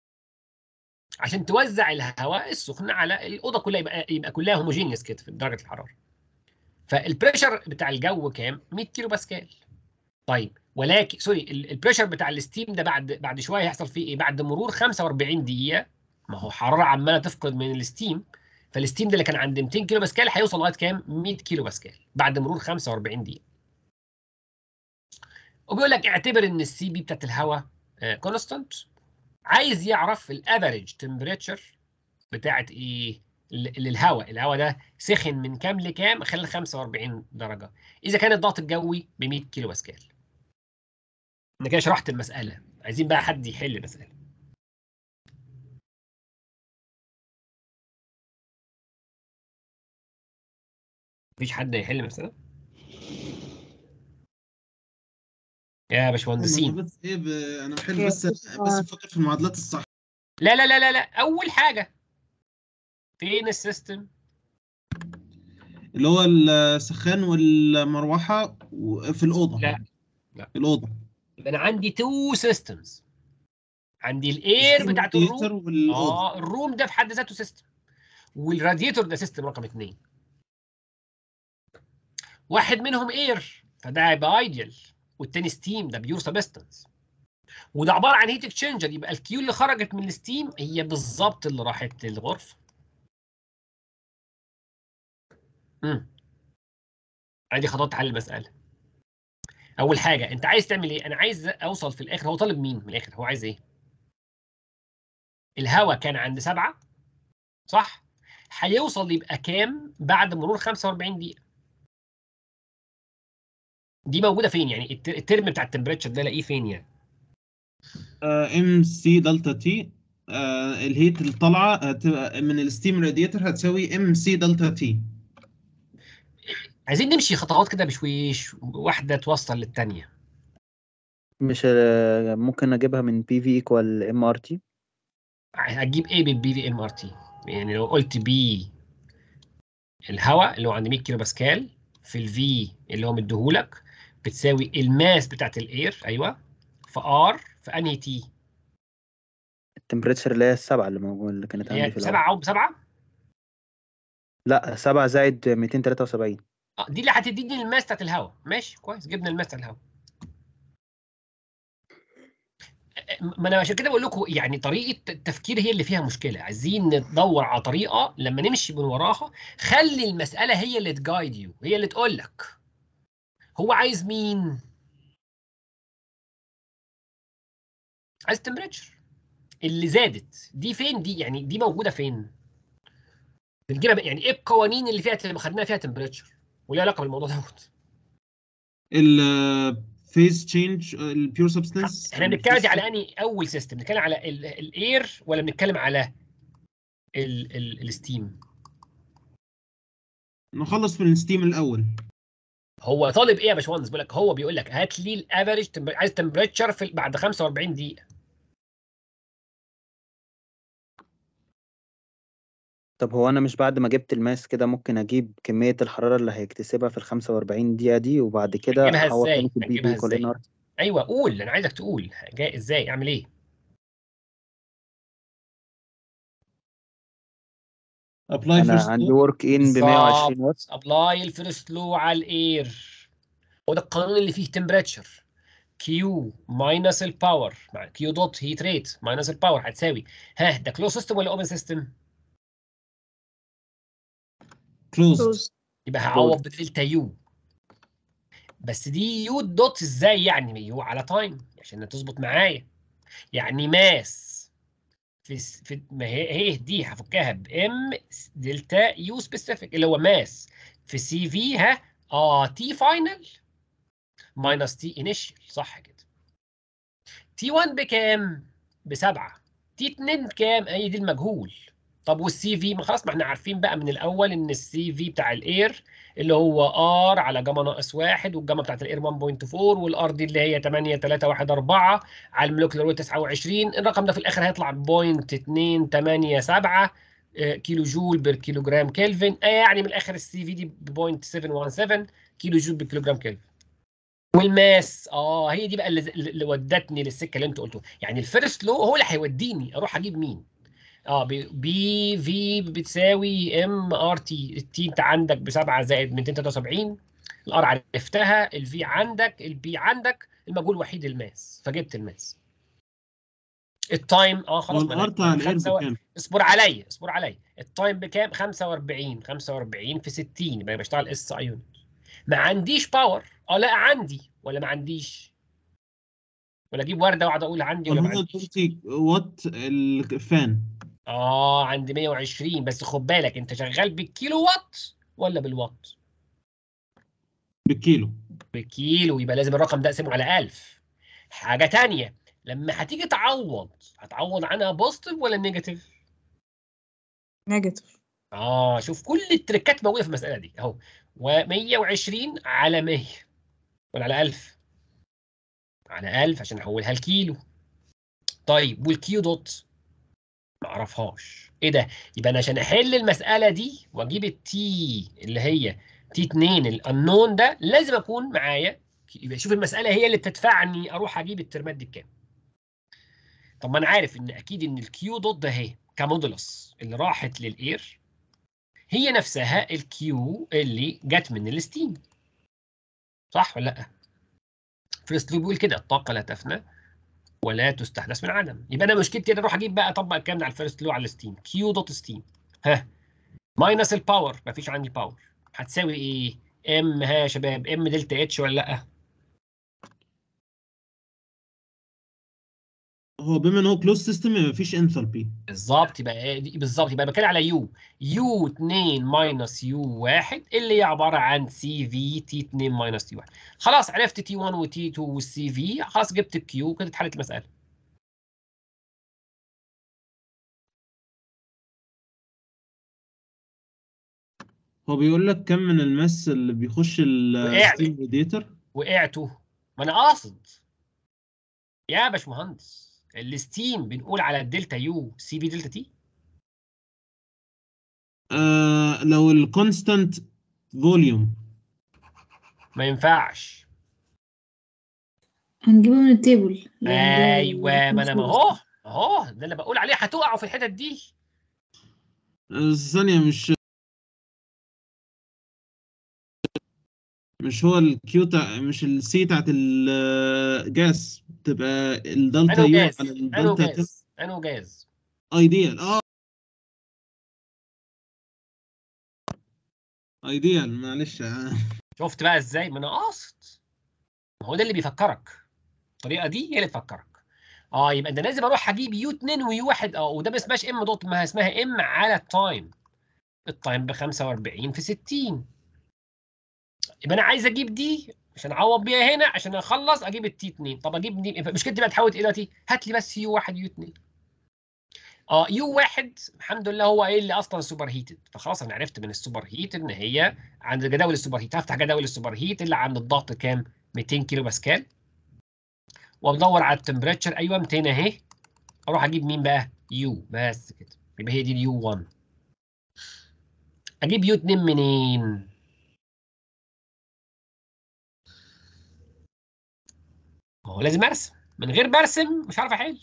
عشان توزع الهواء السخن على الاوضه كلها يبقى يبقى كلها هوموجينيوس كده في درجه الحراره فالبريشر بتاع الجو كام 100 كيلو باسكال طيب ولكن سوري ال- البريشر بتاع الستيم ده بعد بعد شويه هيحصل فيه ايه بعد مرور 45 دقيقه ما هو حراره عماله تفقد من الستيم فالستيم ده اللي كان عند 200 كيلو باسكال هيوصل لغايه كام 100 كيلو باسكال بعد مرور 45 دقيقه وبيقول لك اعتبر ان السي بي بتاعت الهواء كونستانت عايز يعرف الافريج تمبريتشر بتاعت ايه ال- للهواء الهواء ده سخن من كام لكام خلال 45 درجه اذا كان الضغط الجوي ب 100 كيلو باسكال انا كده شرحت المساله عايزين بقى حد يحل المساله مفيش حد هيحل المساله يا باشمهندسين بس ايه ب... انا بحل هي بس بتبقى- بس بفكر في المعادلات الصح لا لا لا لا لا اول حاجه فين السيستم اللي هو السخان والمروحه و- في الاوضه لا. لا. في الاوضه يبقى انا عندي تو سيستمز عندي الاير بتاعت الروم الراديتور والاوضه اه الروم ده في حد ذاته سيستم والراديتور ده سيستم رقم اثنين واحد منهم اير فده هيبقى ايديال والتاني ستيم ده بيور سبستنس وده عباره عن هيت اكسشينجر يبقى الكيو اللي خرجت من الستيم هي بالظبط اللي راحت للغرفه امم ادي خطوات حل المساله اول حاجه انت عايز تعمل ايه انا عايز اوصل في الاخر هو طالب مين من الاخر هو عايز ايه الهواء كان عند سبعة صح هيوصل يبقى كام بعد مرور 45 دقيقه دي موجوده فين يعني الت- الترم بتاع التمبريتشر ده الاقيه فين يعني ام سي دلتا تي الهيت اللي طالعه هتبقى من الستيم راديتور هتساوي ام سي دلتا تي عايزين نمشي خطوات كده بشويش واحده توصل للثانيه مش آه، ممكن اجيبها من بي في ايكوال ام ار تي هتجيب ايه بالبي في ام ار تي يعني لو قلت بي الهواء اللي هو عند 100 كيلو باسكال في الفي اللي هو مديهولك بتساوي الماس بتاعت الاير ايوه في ار في انهي تي التمبريتشر اللي هي السبعة اللي موجودة اللي كانت عندي هي في الأول سبعة او بسبعة لا سبعة زائد 273 آه، دي اللي هتديني الماس بتاعت الهواء ماشي كويس جبنا الماس بتاعت الهواء ما انا عشان كده بقول لكم يعني طريقه التفكير هي اللي فيها مشكله عايزين ندور على طريقه لما نمشي من وراها خلي المساله هي اللي تجايد يو هي اللي تقول لك هو عايز مين عايز التمبريتشر اللي زادت دي فين دي يعني دي موجوده فين بنجيبها بقى- يعني ايه القوانين اللي فيها اللي خدناها فيها تمبريتشر وليها علاقه بالموضوع دوت الفيز تشينج البيور سبستانس احنا بنتكلم دي على انهي اول سيستم بنتكلم على الاير ولا بنتكلم على الستيم نخلص من الستيم الاول هو طالب ايه يا باشمهندس بيقول لك هو بيقول لك هات لي الافريج عايز تمبريتشر في بعد 45 دقيقه طب هو أنا مش بعد ما جبت الماس كده ممكن أجيب كمية الحرارة اللي هيكتسبها في ال 45 دقيقة دي وبعد كده هتجيبها أحول ازاي؟ تاني في البي بي هتجيبها ايكوال ازاي؟ ان ار ايوه قول انا عايزك تقول جاي ازاي اعمل ايه ابلاي أنا فيرست عندي ورك إن ب بالظبط. 120 واط ابلاي الفيرست لو على الاير هو ده القانون اللي فيه تمبريتشر كيو ماينس الباور مع كيو دوت هيت ريت ماينس الباور هتساوي ها ده كلوز سيستم ولا اوبن سيستم؟ كلوزد closed يبقى هعوض بدلتا يو بس دي يو دوت ازاي يعني يو على تايم عشان تظبط معايا يعني ماس في س- في ما هي هي دي هفكها بام دلتا يو سبيسيفيك اللي هو ماس في سي في ها اه تي فاينل ماينس تي انيشال صح كده تي 1 بكام؟ بسبعه تي 2 بكام؟ هي دي المجهول طب والسي في ما خلاص ما احنا عارفين بقى من الاول ان السي في بتاع الاير اللي هو ار على جاما ناقص واحد والجاما بتاعت الاير 1.4 والار دي اللي هي 8 3 1 4 على المولكيولر ويت 29 الرقم ده في الاخر هيطلع 0.287 آه، كيلو جول بير كيلو جرام كلفن آه، يعني من الاخر السي في دي ب 0.717 كيلو جول بالكيلو جرام كلفن والماس اه هي دي بقى اللي, اللي ودتني للسكه اللي انت قلته يعني الفيرست لو هو اللي هيوديني اروح اجيب مين اه بي بي في بتساوي ام ار تي التي انت عندك بسبعه زائد 273 الار عرفتها الفي عندك البي عندك المجهول الوحيد الماس فجبت الماس التايم اه خلاص ما أنا- والار بتاع الاير خمسة و- بكام؟ اصبر عليا اصبر عليا التايم بكام 45 45 في 60 يبقى بشتغل اس اي يونت ما عنديش باور اه لا عندي ولا ما عنديش ولا اجيب ورده واقعد اقول عندي ولا ما عنديش 120 وات الفان اه عندي 120 بس خد بالك انت شغال بالكيلو وات ولا بالوات بالكيلو بالكيلو يبقى لازم الرقم ده اقسمه على 1000 حاجه تانية لما هتيجي تعوض هتعوض عنها بوزيتيف ولا نيجاتيف negative اه شوف كل التريكات موجوده في المساله دي اهو و120 على 100 ولا على 1000 على 1000 عشان احولها لكيلو طيب والكيو دوت ما اعرفهاش ايه ده يبقى انا عشان احل المساله دي واجيب التي اللي هي تي 2 الانون ده لازم اكون معايا يبقى شوف المساله هي اللي بتدفعني اروح اجيب الترمات دي بكام طب ما انا عارف ان اكيد ان الكيو دوت ده اهي كمودولس اللي راحت للاير هي نفسها الكيو اللي جت من الستيم صح ولا لا فيرست لو بيقول كده الطاقه لا تفنى ولا تستحدث من عدم يبقى انا مشكلتي انا اروح اجيب بقى اطبق الكلام ده على الفيرست لو على الستيم كيو دوت ستيم ها ماينس الباور مفيش عندي باور هتساوي ايه ام ها يا شباب ام دلتا اتش ولا لا هو بما ان هو كلوز سيستم ما فيش انثالبي بالظبط يبقى إيه دي- بالظبط يبقى بتكلم على يو يو 2 ماينس يو 1 اللي هي عباره عن سي في تي 2 ماينس تي 1 خلاص عرفت تي 1 وتي 2 والسي في خلاص جبت الكيو كده اتحلت المساله هو بيقول لك كم من الماس اللي بيخش وقع. الستيم راديتر وقعتوا ما انا قاصد يا باشمهندس الستيم بنقول على الدلتا يو سي في دلتا تي آه لو الكونستانت فوليوم ما ينفعش هنجيبه من التيبل لأن ده ايوه ما انا ما مش هو اهو ده اللي بقول عليه هتقعوا في الحتت دي ثانية مش مش هو الكيو تاع مش السي بتاعت الجاس تبقى الدلتا انو يو جاز على انو الدلتا جاز انو جاز ايديال اه ايديال معلش آه. شفت بقى ازاي ما انا قاصد ما هو ده اللي بيفكرك الطريقه دي هي اللي تفكرك اه يبقى ده لازم اروح اجيب يو 2 ويو 1 اه وده ما اسمهاش ام دوت ما اسمها ام على التايم التايم ب 45 في 60 يبقى انا عايز اجيب دي عشان اعوض بيها هنا عشان اخلص اجيب التي 2 طب اجيب دي مشكلتي بقى تحول ايه دلوقتي هات لي بس يو 1 يو 2 اه يو 1 الحمد لله هو ايه اللي اصلا سوبر هيتد فخلاص انا عرفت من السوبر هيت ان هي عند جداول السوبر هيت هفتح جداول السوبر هيت اللي عند الضغط كام 200 كيلو باسكال وادور على التمبريتشر ايوه 200 اهي اروح اجيب مين بقى يو بس كده يبقى هي دي اليو 1 اجيب يو 2 منين ما هو لازم ارسم من غير برسم مش عارف احل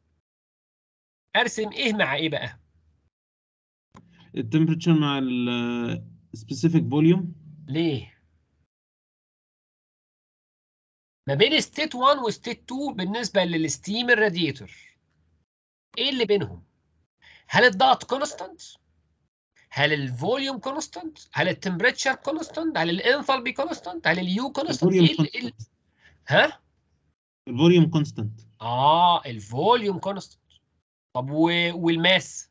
ارسم ايه مع ايه بقى التمبريتشر مع السبيسيفيك فوليوم ليه ما بين ستيت 1 وستيت 2 بالنسبه للستيم الراديتور ايه اللي بينهم هل الضغط كونستانت هل الفوليوم كونستانت هل التمبريتشر كونستانت هل الانثالبي كونستانت هل اليو كونستانت الفوليوم ايه ال- إيه ال- كونستانت ها الفوليوم كونستانت اه الفوليوم كونستانت طب و... والماس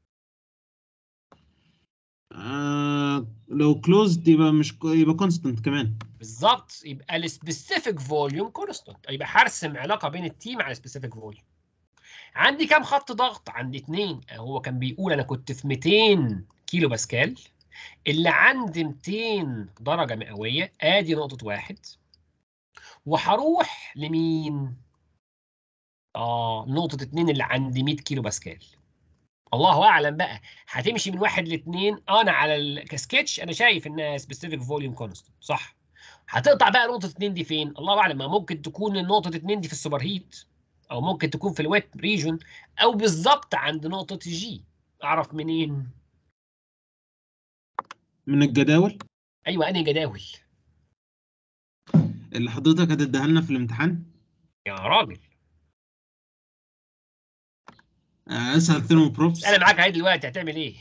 آه لو كلوزد يبقى مش يبقى كونستانت كمان بالظبط يبقى السبيسيفيك فوليوم كونستانت يبقى هرسم علاقه بين التي مع السبيسيفيك فوليوم عندي كام خط ضغط عندي اتنين هو كان بيقول انا كنت في 200 كيلو باسكال اللي عندي 200 درجه مئويه ادي نقطه واحد وهروح لمين اه نقطه اتنين اللي عندي 100 كيلو باسكال الله اعلم بقى هتمشي من واحد لاثنين انا على الكاسكيتش انا شايف انها سبيسيفيك فوليوم كونستنت صح هتقطع بقى نقطه اتنين دي فين الله اعلم ما ممكن تكون النقطه اتنين دي في السوبر هيت او ممكن تكون في الويت ريجون او بالظبط عند نقطه جي اعرف منين من الجداول ايوه انهي جداول اللي حضرتك هتديها لنا في الامتحان يا راجل آه، اسهل ثيرمو بروفس انا معاك اهي دلوقتي هتعمل ايه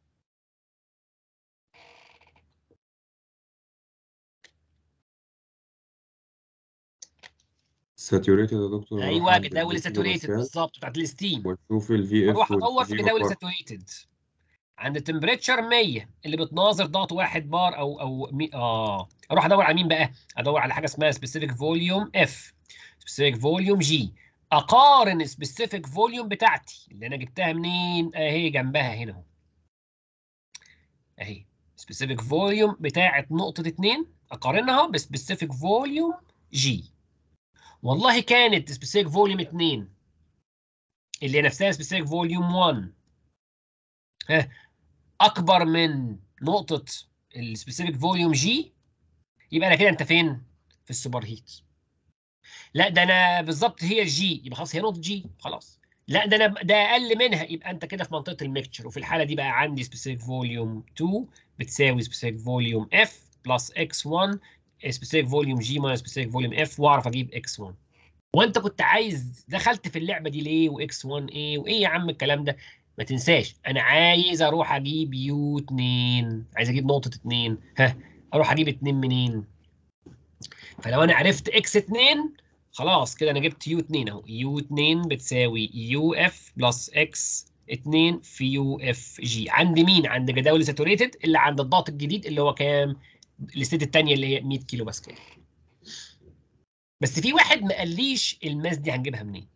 ساتوريتد يا دكتور أروح ايوه عند جداول ال ساتوريتد باسكال بالظبط بتاعت الستيم واشوف الفي اف اروح ادور في جداول والفي ساتوريتد عند تمبريتشر 100 اللي بتناظر ضغط واحد بار او او مي... اه اروح ادور على مين بقى؟ ادور على حاجه اسمها سبيسيفيك فوليوم اف سبيسيفيك فوليوم جي اقارن سبيسيفيك فوليوم بتاعتي اللي انا جبتها منين؟ اهي جنبها هنا اهو اهي سبيسيفيك فوليوم بتاعت نقطه 2 اقارنها بسبيسيفيك فوليوم جي والله كانت سبيسيفيك فوليوم 2 اللي نفسها سبيسيفيك فوليوم 1 ها اكبر من نقطه السبيسيفيك فوليوم جي يبقى انا كده انت فين في السوبر هيت لا ده انا بالظبط هي الجي يبقى خلاص هي نقطه جي خلاص لا ده انا ده اقل منها يبقى انت كده في منطقه الميكتشر وفي الحاله دي بقى عندي سبيسيفيك فوليوم 2 بتساوي سبيسيفيك فوليوم اف بلس اكس 1 سبيسيفيك فوليوم جي ماينس سبيسيفيك فوليوم اف واعرف اجيب اكس 1 وانت كنت عايز دخلت في اللعبه دي ليه واكس 1 ايه وايه يا عم الكلام ده ما تنساش انا عايز اروح اجيب يو 2 عايز اجيب نقطه 2 ها اروح اجيب 2 منين فلو انا عرفت اكس 2 خلاص كده انا جبت يو 2 اهو يو 2 بتساوي يو اف بلس اكس 2 في يو اف جي عند مين عند جداول ساتوريتد اللي عند الضغط الجديد اللي هو كام الستيت الثانيه اللي هي 100 كيلو باسكال بس في واحد ما قاليش الماس دي هنجيبها منين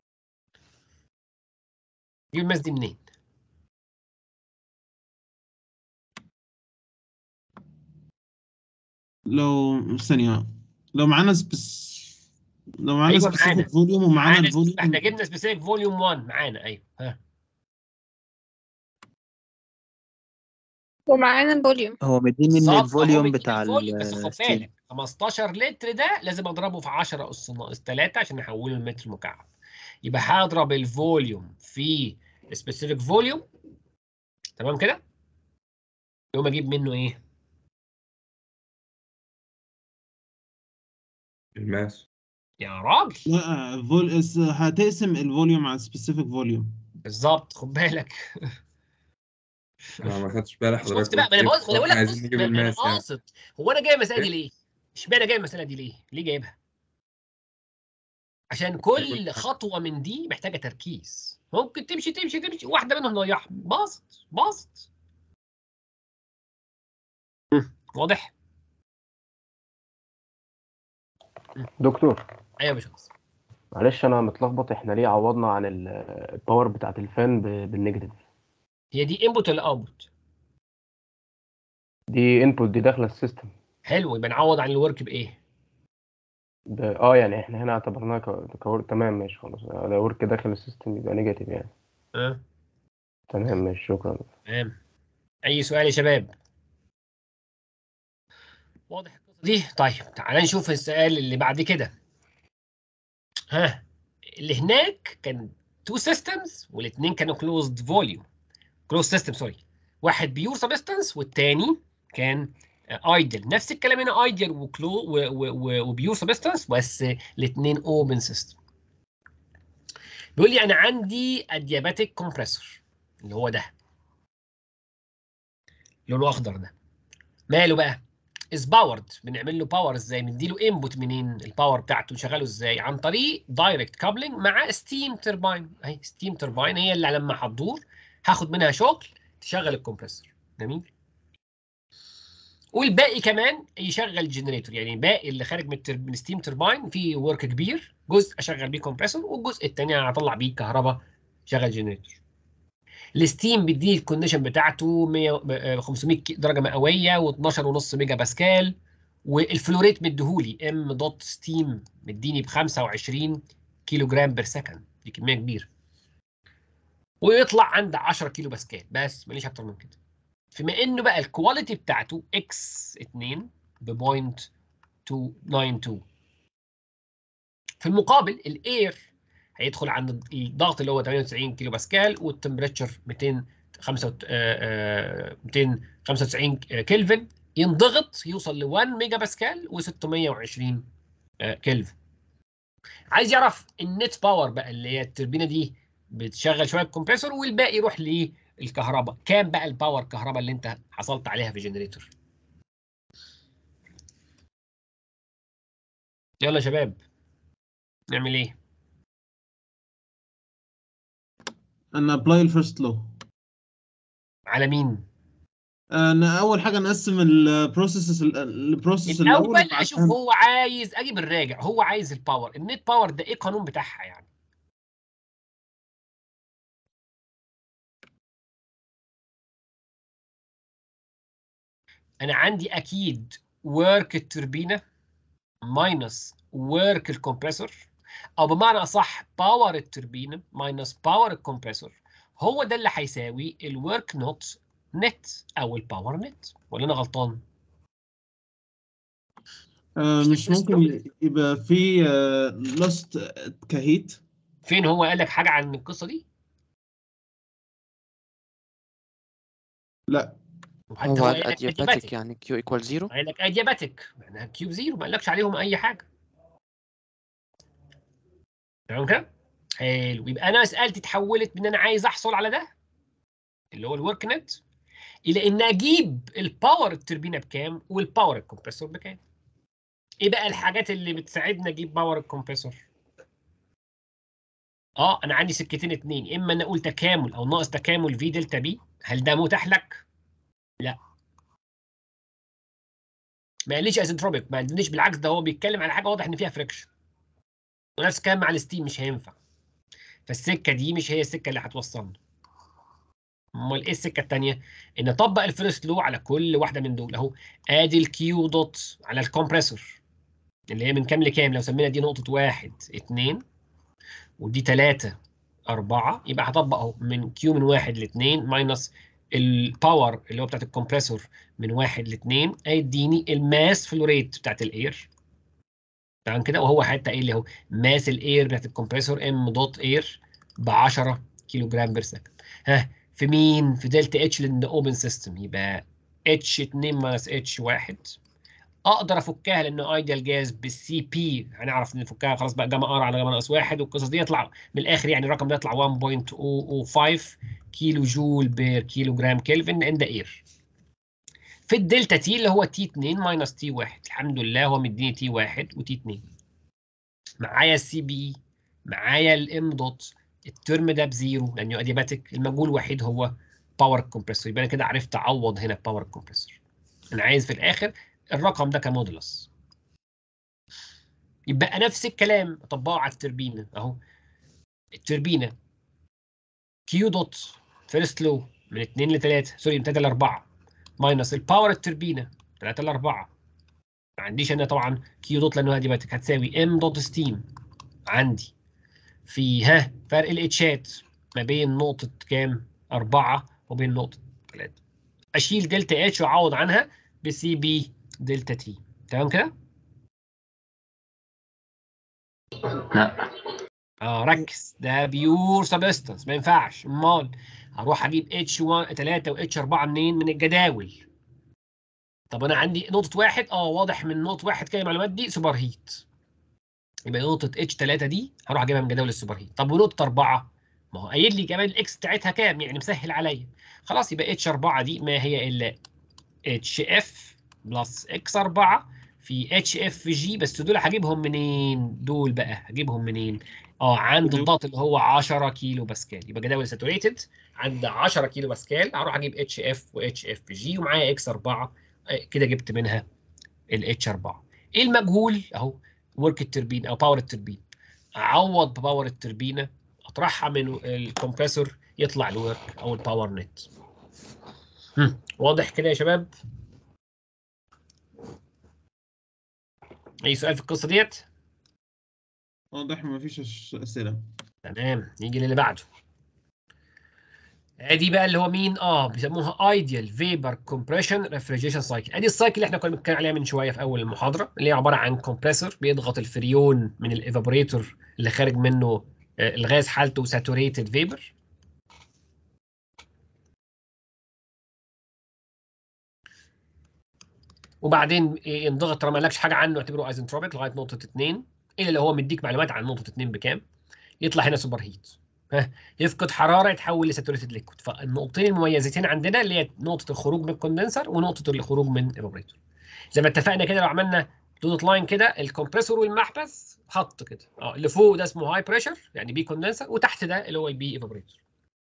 نجيب الماس دي منين لو ثانية لو معانا سبس لو معانا أيوة، معانا. سبيسيفيك فوليوم ومعانا معانا الفوليوم احنا جبنا سبيسيفيك فوليوم 1 معانا ايوه ها ومعانا الفوليوم هو مديني ان بالظبط، هو الفوليوم مديني بتاع الفوليوم، بس خد الستيل بالك 15 لتر ده لازم اضربه في 10 اس ناقص 3 عشان احوله لمتر مكعب يبقى هضرب الفوليوم في سبيسيفيك فوليوم تمام كده يقوم اجيب منه ايه الماس يا راجل لا فول اس- هتقسم الفوليوم على سبيسيفيك فوليوم بالظبط خد بالك انا ما خدتش بالي حضرتك شفت بقى ما انا قلت بقول إيه؟ انا بقول لك عايزين بص نجيب ما انا الماس يعني قاصد هو انا جايب المساله دي إيه؟ ليه؟ اشمعنى جايب المساله دي ليه؟ ليه جايبها؟ عشان كل خطوه من دي محتاجه تركيز ممكن تمشي تمشي تمشي واحده منهم ضيعها باظت باظت مم، واضح؟ دكتور ايوه يا باشمهندس معلش انا متلخبط احنا ليه عوضنا عن ال- الباور بتاعت الفان ب- بالنيجاتيف هي دي انبوت ولا اوتبوت؟ دي انبوت دي داخله السيستم حلو يبقى نعوض عن الورك بايه؟ ب- اه يعني احنا هنا اعتبرناها ك- كورك تمام ماشي خلاص لو ورك داخل السيستم يبقى نيجاتيف يعني ها تمام ماشي شكرا تمام اي سؤال يا شباب؟ واضح القصه دي؟ طيب تعالى نشوف السؤال اللي بعد كده ها اللي هناك كان تو سيستمز والاثنين كانوا كلوزد فوليوم كلوز سيستم سوري واحد بيور سبستانس والتاني كان ايدل نفس الكلام هنا ايدل وكلو وبيور سبستانس بس الاثنين اوبن سيستم بيقول لي انا عندي ادياباتيك كومبريسور اللي هو ده لونه اخضر ده ماله بقى از باورد بنعمل له باور ازاي بنديله انبوت منين الباور بتاعته نشغله ازاي عن طريق دايركت كابلنج مع ستيم ترباين اهي ستيم ترباين هي اللي لما هتدور هاخد منها شغل تشغل الكمبريسور جميل والباقي كمان يشغل جنريتور يعني باقي اللي خارج من التر- من ستيم ترباين فيه ورك كبير جزء اشغل بيه كومبريسور والجزء الثاني هطلع بيه كهرباء شغل جنريتور الستيم بيديه الكونديشن بتاعته 100 آه، 500 كي- درجه مئويه و12.5 ميجا باسكال والفلوريت مديهولي ام دوت ستيم مديني ب 25 كيلو جرام بير سكند دي كميه كبيره ويطلع عند 10 كيلو باسكال بس ماليش اكتر من كده فيما انه بقى الكواليتي بتاعته اكس 2 ب 0.292 في المقابل الاير هيدخل عند الضغط اللي هو 98 كيلو باسكال والتمبريتشر 295 كلفن ينضغط يوصل ل 1 ميجا باسكال و620 كلفن عايز يعرف النت باور بقى اللي هي التوربينه دي بتشغل شويه كومبريسور والباقي يروح للكهرباء كام بقى الباور كهرباء اللي انت حصلت عليها في جنريتور يلا يا شباب نعمل ايه انا ابلاي الفيرست لو على مين انا اول حاجه نقسم البروسيس البروسيس الاول الاول اشوف وبعدها- هو عايز اجيب الراجع هو عايز الباور النت باور ده ايه القانون بتاعها يعني انا عندي اكيد ورك التوربينه ماينس ورك الكمبريسور او بمعنى اصح باور التوربينه ماينس باور الكمبريسور هو ده اللي هيساوي الورك نوت نت او الباور نت ولا انا غلطان آه، مش ممكن يبقى في لاست كهيت فين هو قال لك حاجه عن القصه دي لا وحتى هو هو قايل لك الادياباتيك يعني كيو ايكوال زيرو قايل لك ادياباتيك معناها كيوب زيرو ما قالكش عليهم اي حاجه تمام كده؟ حلو يبقى انا مسالتي اتحولت من انا عايز احصل على ده اللي هو الورك نت الى ان اجيب الباور التوربينه بكام والباور الكمبريسور بكام ايه بقى الحاجات اللي بتساعدني اجيب باور الكمبريسور اه انا عندي سكتين اتنين اما انا اقول تكامل او ناقص تكامل في دلتا بي هل ده متاح لك لا ما قاليش ايزنتروبيك ما قاليش بالعكس ده هو بيتكلم على حاجه واضح ان فيها فريكشن ونفس الكلام مع الستيم مش هينفع فالسكه دي مش هي السكه اللي هتوصلنا امال ايه السكه الثانيه ان اطبق الفيرست لو على كل واحده من دول اهو ادي الكيو دوت على الكمبريسور اللي هي من كام لكام لو سمينا دي نقطه واحد اتنين ودي تلاتة أربعة يبقى هطبق أهو من كيو من واحد لاتنين ماينس الباور اللي هو بتاعت الكمبريسور من واحد لاتنين هيديني الماس فلو ريت بتاعت الاير تمام كده وهو حتى قايل لي اهو ماس الاير بتاعت الكمبريسور ام دوت اير ب 10 كيلو جرام بير سكند ها في مين؟ في دلتا اتش لان اوبن سيستم يبقى اتش 2 ماينس اتش 1 اقدر افكها لانه ايديال جاز بالسي بي هنعرف نفكها خلاص بقى جاما ار على جاما ناقص واحد والقصص دي يطلع من الاخر يعني الرقم ده يطلع 1.005 كيلو جول بير كيلو جرام كلفن ان ذا اير في الدلتا تي اللي هو تي 2 ماينس تي 1 الحمد لله هو مديني تي 1 وتي 2 معايا السي بي معايا الام دوت الترم ده بزيرو لانه ادياباتيك المجهول الوحيد هو باور كومبريسور يبقى انا كده عرفت اعوض هنا باور كومبريسور انا عايز في الاخر الرقم ده كمودولس يبقى نفس الكلام اطبقه على التربينه اهو التربينه كيو دوت فيرست لو من 2 ل 3 سوري من 3 ل 4 ماينس الباور التربينه 3 ل 4 ما عنديش انا طبعا كيو دوت لانه ادياباتيك هتساوي ام دوت ستيم عندي في ها فرق الاتشات ما بين نقطة كام؟ أربعة وبين نقطة ثلاثة. أشيل دلتا اتش وأعوض عنها بسي بي دلتا تي. تمام كده؟ لا اه ركز ده بيور سبستنس ما ينفعش امال هروح اجيب اتش 1 3 واتش 4 منين؟ من الجداول. طب انا عندي نقطة واحد اه واضح من نقطة واحد كده المعلومات دي سوبر هيت. يبقى نقطة اتش 3 دي هروح اجيبها من جداول السوبر هيت، طب ونقطة 4 ما هو قايل لي كمان الاكس بتاعتها كام يعني مسهل عليا خلاص يبقى اتش 4 دي ما هي الا اتش اف بلس اكس 4 في اتش اف جي بس دول هجيبهم منين؟ دول بقى هجيبهم منين؟ اه عند الضغط اللي هو 10 كيلو باسكال يبقى جداول ساتوريتد عند 10 كيلو باسكال هروح اجيب اتش اف واتش اف جي ومعايا اكس 4 كده جبت منها الاتش 4 ايه المجهول اهو ورك التربين او باور التربين اعوض بباور التربينه اطرحها من الكمبريسور يطلع الورك او الباور نت واضح كده يا شباب اي سؤال في القصه ديت واضح مفيش اسئله تمام نيجي للي بعده ادي بقى اللي هو مين اه بيسموها ايديال فيبر كومبريشن ريفريجريشن سايكل ادي السايكل اللي احنا كنا بنتكلم عليها من شويه في اول المحاضره اللي هي عباره عن كومبريسور بيضغط الفريون من الايفابوريتور اللي خارج منه الغاز حالته ساتوريتد فيبر وبعدين ينضغط طالما ما قالكش حاجه عنه اعتبره ايزنتروبيك لغايه نقطه 2 الا لو هو مديك معلومات عن نقطه 2 بكام يطلع هنا سوبر هيت ها يفقد حراره يتحول لساتوريتد ليكويد فالنقطتين المميزتين عندنا اللي هي نقطه الخروج من الكوندنسر ونقطه الخروج من الايفابوريتور زي ما اتفقنا كده لو عملنا دوت لاين كده الكمبريسور والمحبس خط كده اه اللي فوق ده اسمه هاي بريشر يعني بي كوندنسر وتحت ده اللي هو البي ايفابوريتور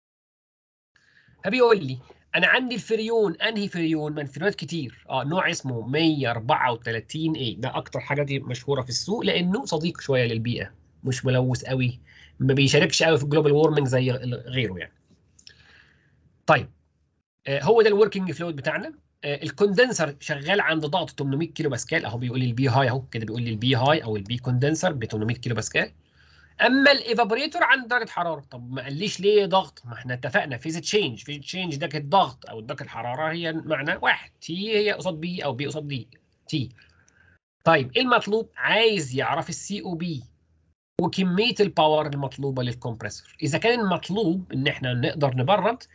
فبيقول لي انا عندي الفريون انهي فريون من فريونات كتير اه نوع اسمه 134 اي ده اكتر حاجه دي مشهوره في السوق لانه صديق شويه للبيئه مش ملوث قوي ما بيشاركش قوي في الجلوبال وورمنج زي غيره يعني طيب آه هو ده الوركينج فلويد بتاعنا آه الكوندنسر شغال عند ضغط 800 كيلو باسكال اهو بيقول لي البي هاي اهو كده بيقول لي البي هاي او البي كوندنسر ب 800 كيلو باسكال اما الايفابوريتور عند درجه حراره طب ما قاليش ليه ضغط ما احنا اتفقنا فيز تشينج فيز تشينج ده الضغط او درجه الحراره هي معنى واحد تي هي قصاد بي او بي قصاد دي تي طيب ايه المطلوب عايز يعرف السي او بي وكميه الباور المطلوبه للكمبريسور اذا كان المطلوب ان احنا نقدر نبرد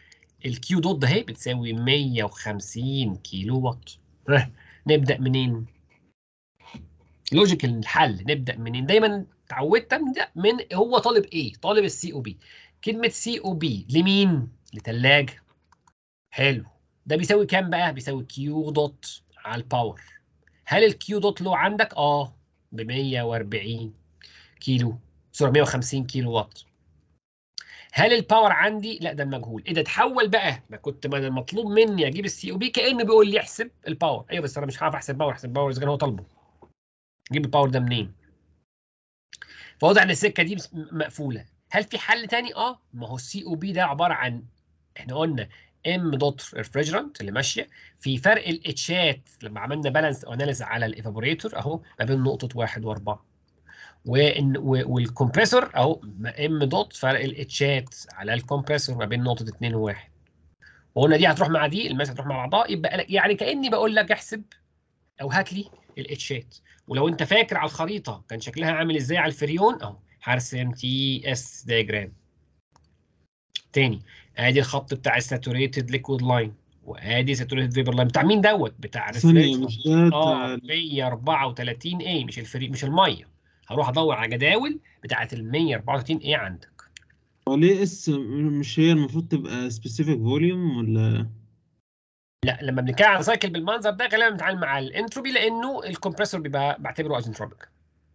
الكيو دوت ده هي بتساوي 150 كيلو وات ها، نبدا منين لوجيكال الحل نبدا منين دايما اتعودت ابدا من هو طالب ايه طالب السي او بي كلمه سي او بي لمين لثلاجه حلو ده بيساوي كام بقى بيساوي كيو دوت على الباور هل الكيو دوت له عندك اه ب 140 كيلو سوري 150 كيلو وات هل الباور عندي لا ده المجهول ايه ده اتحول بقى ما كنت ما المطلوب مني اجيب السي او بي كانه بيقول لي احسب الباور ايوه بس انا مش هعرف احسب باور احسب باور اذا كان هو طالبه اجيب الباور ده منين فواضح ان السكه دي مس- مقفوله هل في حل تاني اه ما هو السي او بي ده عباره عن احنا قلنا ام دوت ريفريجرانت اللي ماشيه في فرق الاتشات لما عملنا بالانس اناليز على الايفابوريتور اهو ما بين نقطه واحد واربعه وإن و- والكمبريسور اهو ام دوت فرق الاتشات على الكمبريسور ما بين نقطه 2 و1 وقلنا دي هتروح مع دي الماس هتروح مع بعضها يبقى لك يعني كاني بقول لك احسب او هات لي الاتشات ولو انت فاكر على الخريطه كان شكلها عامل ازاي على الفريون اهو هرسم تي اس دايجرام تاني ادي الخط بتاع الساتوريتد ليكويد لاين وادي ساتوريتد فيبر لاين بتاع مين دوت بتاع ثانية refrigerant. مش ده اه بتاع- 134 اي مش الفري مش الميه هروح ادور على جداول بتاعه ال 134 اي عندك هو ليه اس م- مش هي المفروض تبقى سبيسيفيك فوليوم ولا لا لما بنتكلم عن سايكل بالمنظر ده غالبا بنتعامل مع الانتروبي لانه الكمبريسور بيبقى بعتبره ايزنتروبيك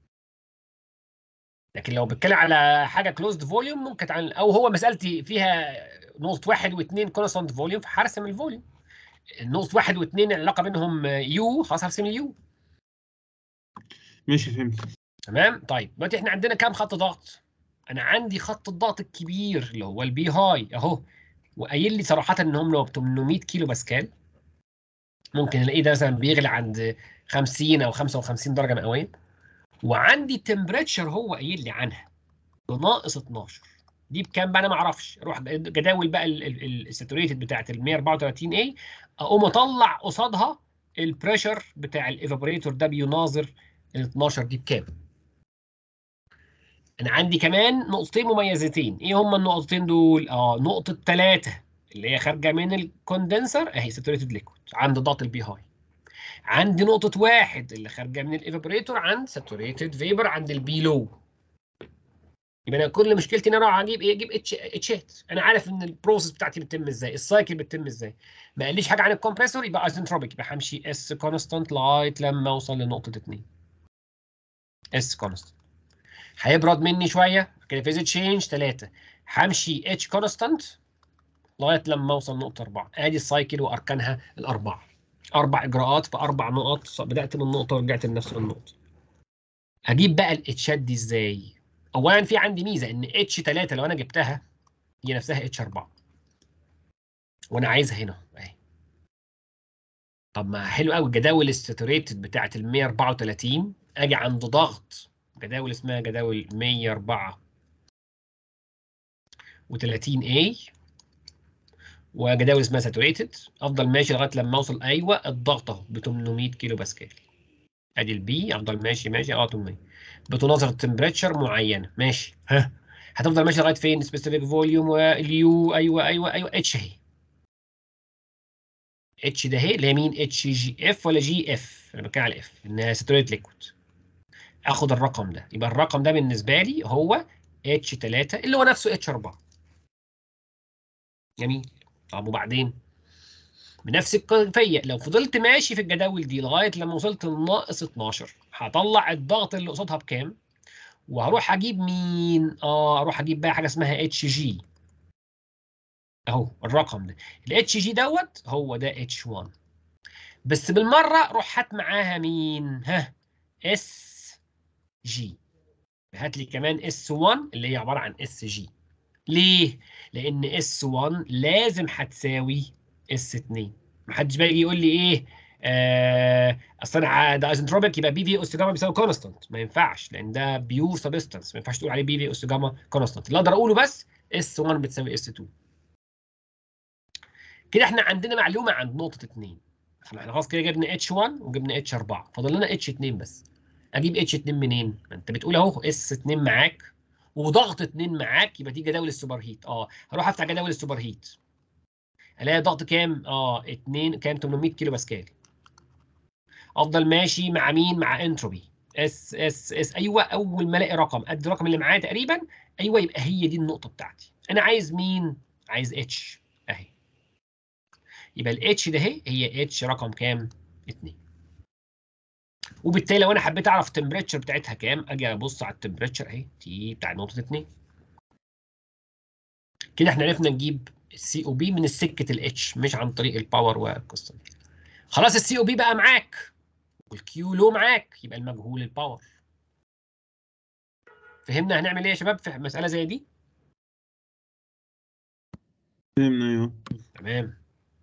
لكن لو بتكلم على حاجه كلوزد فوليوم ممكن اتعامل او هو مسالتي فيها نقطه واحد واثنين كونستانت فوليوم فهرسم الفوليوم النقطه واحد واثنين العلاقه بينهم يو خلاص هرسم اليو ماشي فهمت تمام طيب دلوقتي احنا عندنا كام خط ضغط انا عندي خط الضغط الكبير اللي هو البي هاي اهو وقايل لي صراحه ان هم لو 800 كيلو باسكال ممكن الاقيه ده مثلا بيغلي عند 50 او 55 درجه مئويه وعندي تمبريتشر هو قايل لي عنها بناقص 12 دي بكام بقى انا ما اعرفش اروح جداول بقى الساتوريتد بتاعت ال 134 اي اقوم اطلع قصادها البريشر بتاع الايفابوريتور ده بيناظر ال 12 دي بكام انا عندي كمان نقطتين مميزتين ايه هما النقطتين دول اه نقطه 3 اللي هي خارجه من الكوندنسر اهي ساتوريتد ليكويد عند ضغط البي هاي عندي نقطه واحد اللي خارجه من الايفابوريتور عند ساتوريتد فيبر عند البي لو يبقى انا كل مشكلتي ان انا اروح اجيب ايه اجيب اتش اتشات انا عارف ان البروسيس بتاعتي بتتم ازاي السايكل بتتم ازاي ما قاليش حاجه عن الكمبريسور يبقى ايزنتروبيك يبقى همشي اس كونستانت لغايه لما اوصل لنقطه 2 اس كونستانت هيبرد مني شويه كده فيز تشينج 3 همشي اتش كونستانت لغايه لما اوصل نقطه 4 ادي السايكل واركانها الاربعه اربع اجراءات في اربع نقط بدات من نقطه ورجعت لنفس النقطه اجيب بقى الاتشات دي ازاي اولا في عندي ميزه ان اتش 3 لو انا جبتها هي نفسها اتش 4 وانا عايزها هنا اهي طب ما حلو قوي الجداول الساتوريتد بتاعت ال 134 اجي عند ضغط جداول اسمها جداول 104 و30 A وجداول اسمها ساتوريتد افضل ماشي لغايه لما اوصل ايوه الضغط اهو ب 800 كيلو باسكال ادي البي افضل ماشي ماشي اه 800 بتناظر تمبريتشر معينه ماشي ها هتفضل ماشي لغايه فين سبيسيفيك فوليوم واليو ايوه ايوه ايوه اتش اهي اتش ده اهي اللي هي مين اتش جي اف ولا جي اف انا بتكلم على اف انها ساتوريت ليكويد اخد الرقم ده يبقى الرقم ده بالنسبه لي هو اتش 3 اللي هو نفسه اتش 4 جميل طب وبعدين بنفس الكيفيه لو فضلت ماشي في الجداول دي لغايه لما وصلت لناقص 12 هطلع الضغط اللي قصادها بكام وهروح اجيب مين اه اروح اجيب بقى حاجه اسمها اتش جي اهو الرقم ده الاتش جي دوت هو ده اتش 1 بس بالمره روح هات معاها مين ها اس جي هات لي كمان اس 1 اللي هي عباره عن اس جي ليه لان اس 1 لازم هتساوي اس 2 محدش بقى يجي يقول لي ايه آه اصل انا ده ايزنتروبيك يبقى بي في اس جاما بيساوي كونستانت ما ينفعش لان ده بيور سبستانس ما ينفعش تقول عليه بي في اس جاما كونستانت اللي اقدر اقوله بس اس 1 بتساوي اس 2 كده احنا عندنا معلومه عند نقطه 2 احنا خلاص كده جبنا اتش 1 وجبنا اتش 4 فاضل لنا اتش 2 بس اجيب اتش 2 منين؟ ما انت بتقول اهو اس 2 معاك وضغط 2 معاك يبقى دي جداول السوبر هيت اه هروح افتح جداول السوبر هيت الاقي ضغط كام اه 2 كام 800 كيلو باسكال افضل ماشي مع مين مع انتروبي اس اس اس ايوه اول ما الاقي رقم قد الرقم اللي معايا تقريبا ايوه يبقى هي دي النقطه بتاعتي انا عايز مين عايز اتش اهي يبقى الاتش ده اهي هي اتش رقم كام 2 وبالتالي لو انا حبيت اعرف التمبريتشر بتاعتها كام اجي ابص على التمبريتشر اهي تي بتاع نقطه 2 كده احنا عرفنا نجيب السي او بي من السكه الاتش مش عن طريق الباور والقصه دي خلاص السي او بي بقى معاك والكيو لو معاك يبقى المجهول الباور فهمنا هنعمل ايه يا شباب في مساله زي دي فهمنا ايوه تمام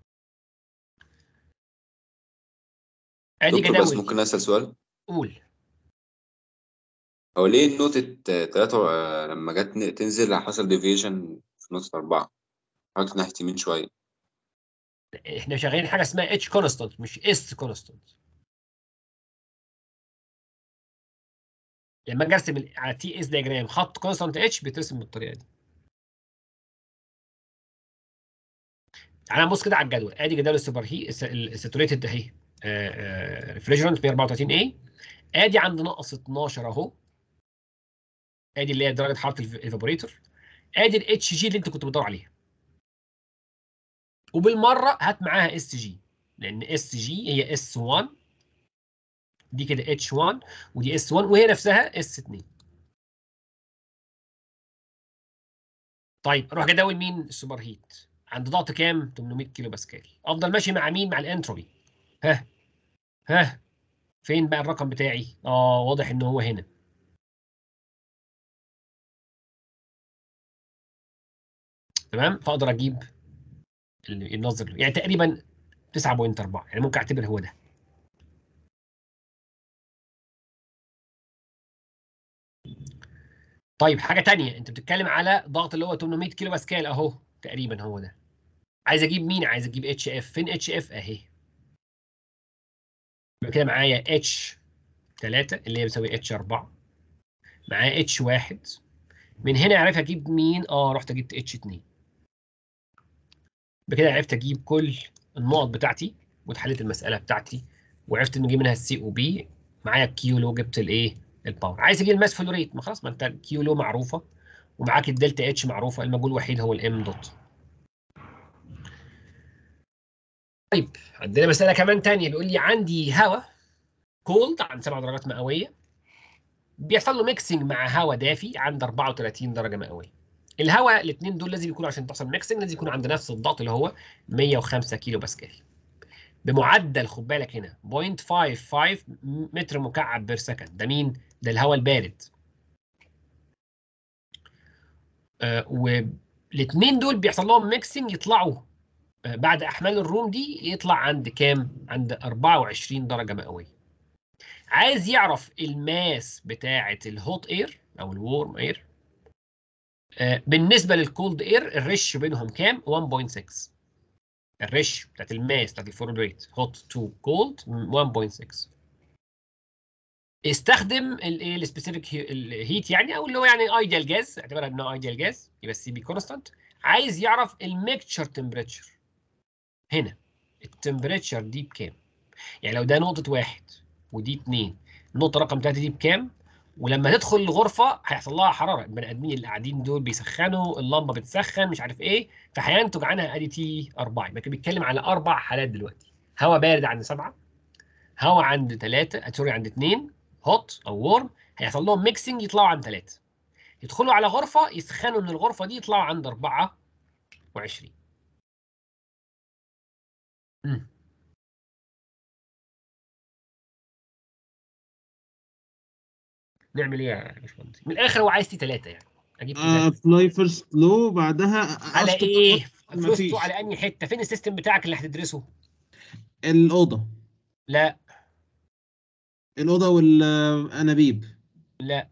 ادي دكتور بس جداول ممكن اسال سؤال قول هو ليه نقطة تلاتة آه، لما جت ن- تنزل حصل ديفيشن في نقطة أربعة حطت ناحية يمين شوية احنا شغالين حاجه اسمها اتش كونستانت مش اس كونستانت لما اجي ارسم ال- على تي اس دياجرام خط كونستانت اتش بيترسم بالطريقه دي تعالى نبص كده على الجدول ادي جدول السوبر هي الساتوريتد اهي ريفريجرنت 134 اي ادي عند ناقص 12 اهو ادي اللي هي درجه حراره الايفابوريتور ادي الاتش جي اللي انت كنت بتدور عليها وبالمره هات معاها اس جي لان اس جي هي اس 1 دي كده اتش 1 ودي اس 1 وهي نفسها اس 2 طيب اروح جدول مين السوبر هيت عند ضغط كام 800 كيلو باسكال افضل ماشي مع مين مع الانتروبي ها ها فين بقى الرقم بتاعي اه واضح ان هو هنا تمام فاقدر اجيب ال- النظر يعني تقريبا 9.4 يعني ممكن اعتبر هو ده طيب حاجه تانية انت بتتكلم على ضغط اللي هو 800 كيلو باسكال اهو تقريبا هو ده عايز اجيب مين عايز اجيب اتش اف فين اتش اف اهي يبقى كده معايا اتش 3 اللي هي بتساوي اتش 4 معايا اتش 1 من هنا عرفت اجيب مين اه رحت جبت اتش 2 بكده عرفت اجيب كل النقط بتاعتي واتحلت المساله بتاعتي وعرفت ان اجيب منها السي او بي معايا الكيو لو جبت الايه الباور عايز اجيب الماس فلو ريت ما خلاص ما انت الكيو لو معروفه ومعاك الدلتا اتش معروفه المجهول الوحيد هو الام دوت طيب عندنا مساله كمان تانية بيقول لي عندي هواء كولد عند 7 درجات مئويه بيحصل له ميكسنج مع هواء دافي عند 34 درجه مئويه الهواء الاثنين دول لازم يكونوا عشان تحصل ميكسنج لازم يكونوا عند نفس الضغط اللي هو 105 كيلو باسكال بمعدل خد بالك هنا 0.55 متر مكعب بير سكند ده مين؟ ده الهواء البارد آه والاثنين دول بيحصل لهم ميكسنج يطلعوا آه بعد احمال الروم دي يطلع عند كام؟ عند 24 درجه مئويه عايز يعرف الماس بتاعه الهوت اير او الورم اير آه بالنسبه للكولد اير الريش بينهم كام 1.6 الريش بتاعت الماس بتاعت الفورورد ريت هوت تو كولد 1.6 استخدم الايه السبيسيفيك الهيت يعني او اللي هو يعني ايديال جاز اعتبرها انه ايديال جاز يبقى السي بي كونستانت عايز يعرف الميكتشر تمبريتشر هنا التمبريتشر دي بكام يعني لو ده نقطه واحد ودي اتنين النقطه رقم ثلاثه دي بكام ولما تدخل الغرفه هيحصل لها حراره البني ادمين اللي قاعدين دول بيسخنوا اللمبه بتسخن مش عارف ايه فهينتج عنها ادي تي 4 يبقى كده بيتكلم على اربع حالات دلوقتي هواء بارد عند سبعه هواء عند ثلاثه سوري عند اثنين هوت او وورم هيحصل لهم ميكسنج يطلعوا عند ثلاثه يدخلوا على غرفه يسخنوا من الغرفه دي يطلعوا عند 24 امم نعمل ايه يا باشمهندس؟ من الاخر هو عايز تي 3 يعني اجيب تي 3 ابلاي فيرست لو بعدها على أشطب ايه؟ مفيش. فلوسته على انهي حته؟ فين السيستم بتاعك اللي هتدرسه؟ الاوضه لا الاوضه والانابيب لا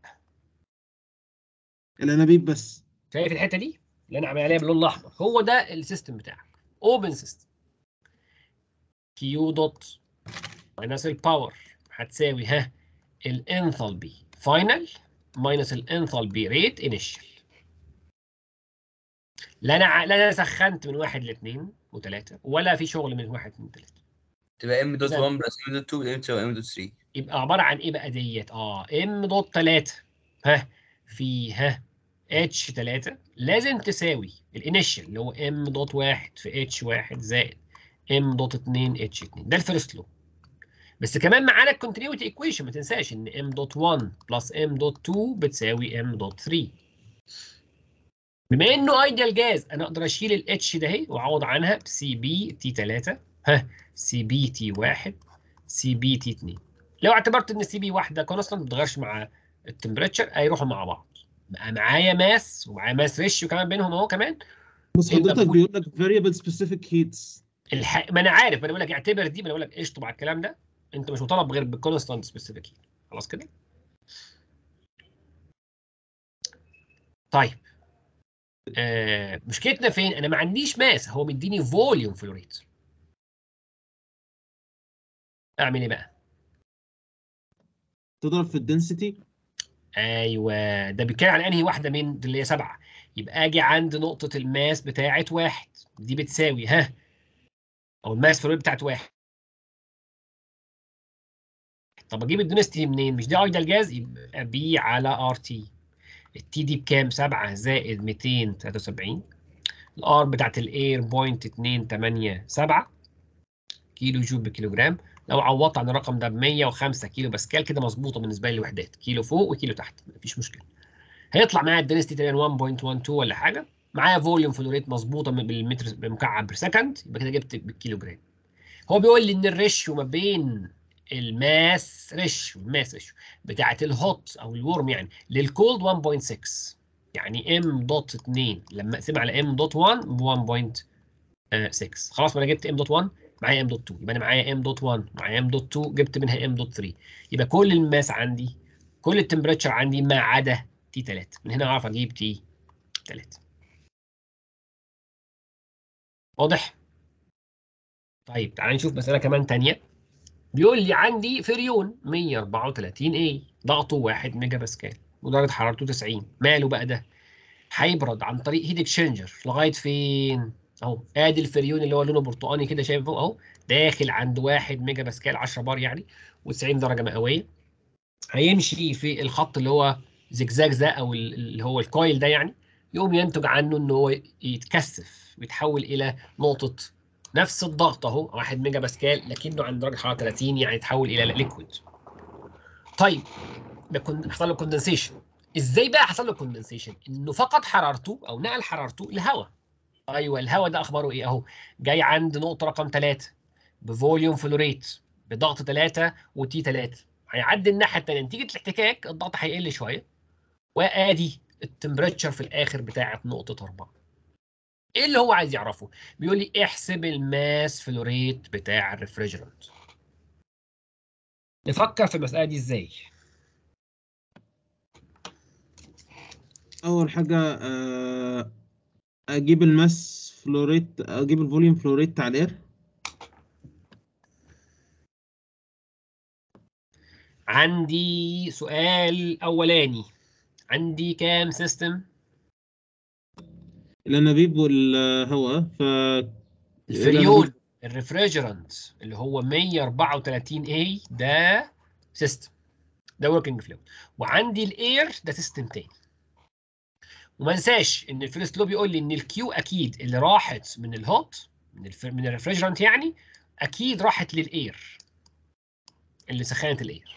الانابيب بس شايف الحته دي؟ اللي انا عامل عليها باللون الاحمر هو ده السيستم بتاعك اوبن سيستم كيو دوت ماينس الباور هتساوي ها الانثالبي فاينل ماينس الانثالبي ريت انيشال لا انا ع- لا انا سخنت من واحد لاثنين و3 ولا في شغل من 1 2 3 تبقى ام دوت إذا- 1 بلس ام دوت 2 ام تساوي ام دوت 3 يبقى عباره عن ايه بقى ديت اه ام دوت 3 ها في ها اتش 3 لازم تساوي الانيشال اللي هو ام دوت 1 في اتش 1 زائد ام دوت 2 اتش 2 ده الفيرست لو بس كمان معانا الكونتينيوتي ايكويشن ما تنساش ان ام دوت 1 بلس ام دوت 2 بتساوي ام دوت 3 بما انه ايديال جاز انا اقدر اشيل الاتش ده اهي واعوض عنها بسي بي تي 3 ها سي بي تي 1 سي بي تي 2 لو اعتبرت ان سي بي واحده كونستنت ما بتتغيرش مع التمبريتشر هيروحوا مع بعض بقى معايا ماس ومعايا ماس ريشيو كمان بينهم اهو كمان بس أنت حضرتك بتقول- بيقول لك variable specific heats الح... ما انا عارف ما انا بقول لك اعتبر دي ما انا بقول لك قشطه مع الكلام ده انت مش مطالب غير بالكونستانت سبيسيفيك خلاص كده طيب آه مشكلتنا فين انا ما عنديش ماس هو مديني فوليوم فلوريت اعمل ايه بقى تضرب في الدنسيتي ايوه ده بيتكلم عن انهي واحده من دي اللي هي سبعه يبقى اجي عند نقطه الماس بتاعه واحد دي بتساوي ها او الماس فلوريت بتاعت واحد طب اجيب الدونستي منين مش دي ايدل جاز يبقى بي على ار تي التي دي بكام 7 زائد 273 الار بتاعت الاير بوينت 287 كيلو جول بكيلو جرام لو عوضت عن الرقم ده ب 105 كيلو باسكال كده مظبوطه بالنسبه لي الوحدات كيلو فوق وكيلو تحت مفيش مشكله هيطلع معايا الدنستي تقريبا 1.12 ولا حاجه معايا فوليوم فلوريت مظبوطه بالمتر بالمكعب بير سكند يبقى كده جبت بالكيلو جرام هو بيقول لي ان الريشيو ما بين الماس ريشيو الماس ريشيو بتاعت الهوت او الورم يعني للكولد 1.6 يعني ام دوت 2 لما اقسمها على ام دوت 1 ب 1.6 خلاص ما انا جبت ام دوت 1 معايا ام دوت 2 يبقى انا معايا ام دوت 1 معايا ام دوت 2 جبت منها ام دوت 3 يبقى كل الماس عندي كل التمبريتشر عندي ما عدا تي 3 من هنا اعرف اجيب تي 3 واضح طيب تعالى نشوف مسألة كمان تانية بيقول لي عندي فريون 134 اي ضغطه 1 ميجا باسكال ودرجة حرارته 90 ماله بقى ده؟ هيبرد عن طريق هيت اكسشينجر لغاية فين؟ اهو ادي الفريون اللي هو لونه برتقاني كده شايف فوق اهو داخل عند 1 ميجا باسكال 10 بار يعني و90 درجة مئوية هيمشي في الخط اللي هو زجزاج ده او ال- اللي هو الكويل ده يعني يقوم ينتج عنه ان هو يتكثف ويتحول الى نقطة نفس الضغط اهو 1 ميجا باسكال لكنه عند درجه حراره 30 يعني يتحول الى ليكويد. طيب بيكون حصل له كوندنسيشن. ازاي بقى حصل له كوندنسيشن؟ انه فقد حرارته او نقل حرارته لهواء. ايوه الهواء ده اخباره ايه اهو جاي عند نقطه رقم 3 بفوليوم فلوريت بضغط 3 وتي 3 هيعدي الناحيه الثانيه نتيجه الاحتكاك الضغط هيقل شويه وادي التمبريتشر في الاخر بتاعه نقطه 4 ايه اللي هو عايز يعرفه؟ بيقول لي احسب الماس فلوريت بتاع الريفريجرانت. نفكر في المسألة دي ازاي؟ اول حاجه آه، اجيب الماس فلوريت اجيب الفوليوم فلوريت على الاير عندي سؤال أولاني عندي كام سيستم؟ الانابيب والهواء ف الفريون الريفريجرانت اللي هو 134 اي ده سيستم ده وركينج فلويد وعندي الاير ده سيستم تاني وما انساش ان الفيرست لو بيقول لي ان الكيو اكيد اللي راحت من الهوت من الف... من الريفريجرانت يعني اكيد راحت للاير اللي سخنت الاير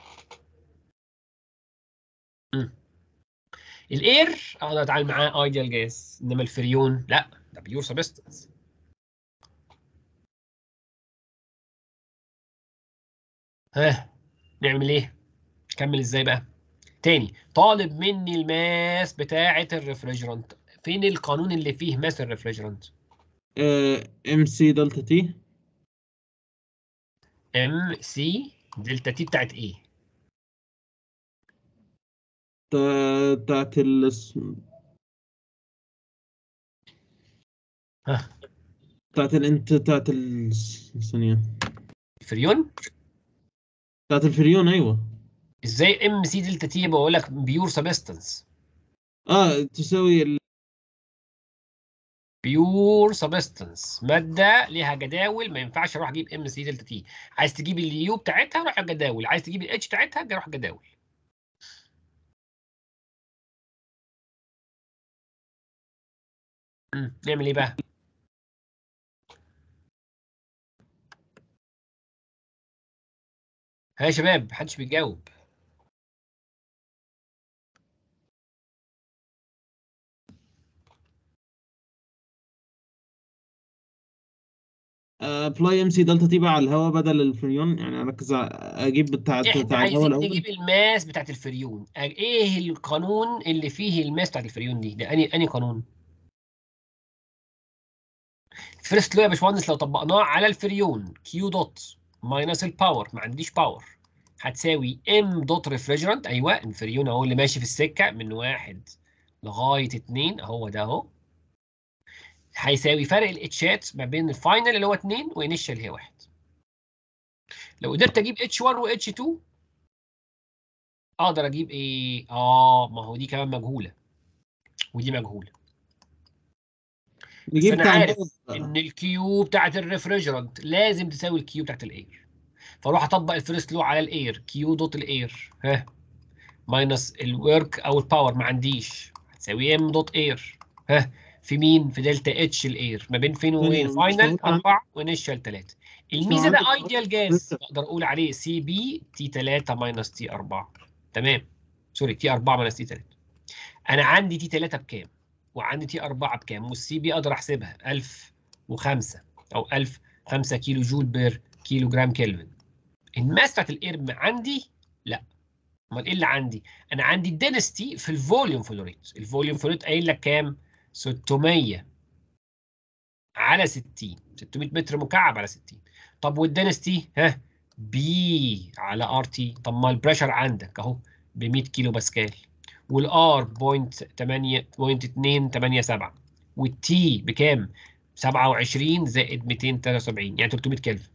مم. الاير اقدر اتعامل معاه ايديال جاز انما الفريون لا ده بيور سبستنس ها نعمل ايه نكمل ازاي بقى تاني طالب مني الماس بتاعه الريفريجرانت فين القانون اللي فيه ماس الريفريجرانت ام سي دلتا تي ام سي دلتا تي بتاعت ايه بتاعت ال ها بتاعت الانت بتاعت ال ثانية الفريون بتاعت الفريون ايوه ازاي ام سي دلتا تي بقول لك بيور سبستنس اه تساوي ال بيور سبستنس ماده ليها جداول ما ينفعش اروح اجيب ام سي دلتا تي عايز تجيب اليو بتاعتها روح الجداول عايز تجيب الاتش بتاعتها روح الجداول مم، نعمل ايه بقى ها يا شباب محدش بيجاوب ابلاي ام سي دلتا تي بقى على الهواء بدل الفريون يعني اركز ع- اجيب بتاع احنا بتاع الهواء عايزين الاول نجيب الماس بتاعت الفريون ايه القانون اللي فيه الماس بتاعت الفريون دي ده اني اني قانون فيرست لو يا باشمهندس لو طبقناه على الفريون كيو دوت ماينس الباور ما عنديش باور هتساوي ام دوت ريفريجرانت ايوه الفريون اهو اللي ماشي في السكه من واحد لغايه اتنين اهو ده اهو هيساوي فرق الاتشات ما بين الفاينل اللي هو 2 وانيشال اللي هي 1 لو قدرت اجيب اتش 1 واتش 2 اقدر اجيب ايه اه ما هو دي كمان مجهوله ودي مجهوله نجيب فانا بتاع عارف الهواء ان الكيو بتاعت الريفريجرانت لازم تساوي الكيو بتاعت الاير فاروح اطبق الفيرست لو على الاير كيو دوت الاير ها ماينس الورك او الباور ما عنديش هتساوي ام دوت اير ها في مين في دلتا اتش الاير ما بين فين وين مش فاينل موجود عندي. 4 وانيشال 3 مش الميزه ده موجود. ايديال جاز لسه. اقدر اقول عليه سي بي تي 3 ماينس تي 4 تمام سوري تي 4 ماينس تي 3 انا عندي تي 3 بكام وعندي تي 4 بكام والسي بي اقدر احسبها 1005 او 1005 كيلو جول بير كيلو جرام كلفن الماس بتاعت الاير عندي لا امال ايه اللي عندي انا عندي الدنستي في الفوليوم فلوريت الفوليوم فلوريت قايل لك كام 600 على 60 600 متر مكعب على 60 طب والدنستي ها بي على ار تي طب ما البريشر عندك اهو ب 100 كيلو باسكال والار 0.287 والتي بكام 27 زائد 273 يعني 300 كلفن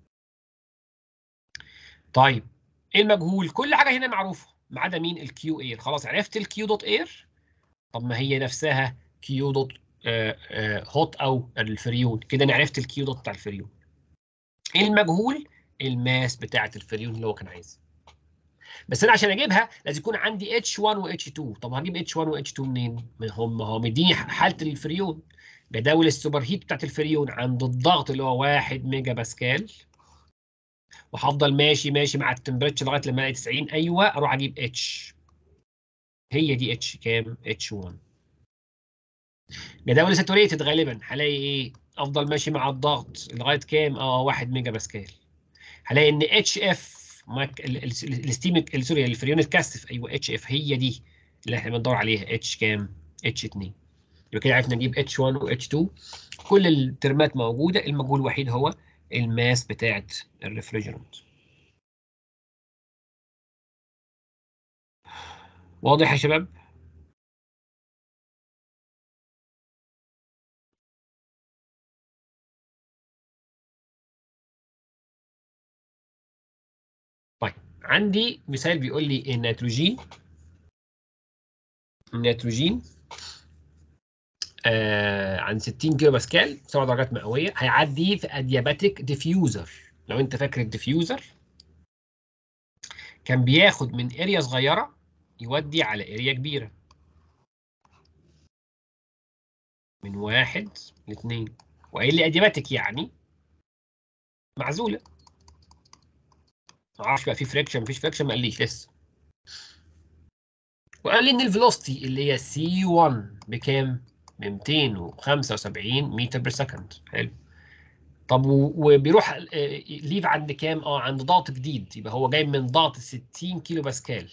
طيب ايه المجهول كل حاجه هنا معروفه ما عدا مين الكيو اير خلاص عرفت الكيو دوت اير طب ما هي نفسها كيو دوت هوت او الفريون كده انا عرفت الكيو دوت بتاع الفريون ايه المجهول الماس بتاعه الفريون اللي هو كان عايزها بس انا عشان اجيبها لازم يكون عندي اتش 1 واتش 2 طب هجيب اتش 1 واتش 2 منين من هم هو مديني حاله الفريون جداول السوبر هيت بتاعت الفريون عند الضغط اللي هو 1 ميجا باسكال وهفضل ماشي ماشي مع التمبريتشر لغايه لما الاقي 90 ايوه اروح اجيب اتش هي دي اتش كام اتش 1 جداول ساتوريتد غالبا هلاقي ايه افضل ماشي مع الضغط لغايه كام اه 1 ميجا باسكال هلاقي ان اتش اف الستيم سوري الفريون اتكثف ايوه اتش اف هي دي اللي احنا بندور عليها اتش كام اتش 2 يبقى كده عرفنا نجيب اتش 1 واتش 2 كل الترمات موجوده المجهول الوحيد هو الماس بتاعت الريفريجرنت واضح يا شباب طيب عندي مثال بيقول لي النيتروجين النيتروجين آه عن 60 كيلو باسكال 7 درجات مئويه هيعدي في ادياباتيك ديفيوزر لو انت فاكر الديفيوزر كان بياخد من اريا صغيره يودي على اريا كبيره من واحد لاثنين وقايل لي ادياباتيك يعني معزوله ما اعرفش بقى في فريكشن مفيش فريكشن ما قاليش لسه وقال لي ان الفيلوسيتي اللي هي سي 1 بكام؟ ب 275 متر بير سكند حلو طب و- وبيروح آه، ليف عند كام؟ اه عند ضغط جديد يبقى هو جاي من ضغط 60 كيلو باسكال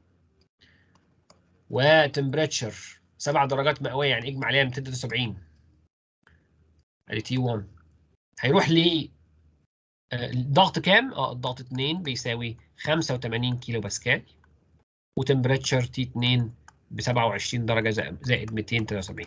وتمبريتشر 7 درجات مئويه يعني اجمع عليها 273 ادي تي 1 هيروح ل الضغط كام؟ اه الضغط 2 بيساوي 85 كيلو باسكال وتمبريتشر تي 2 ب 27 درجه زائد زائد 273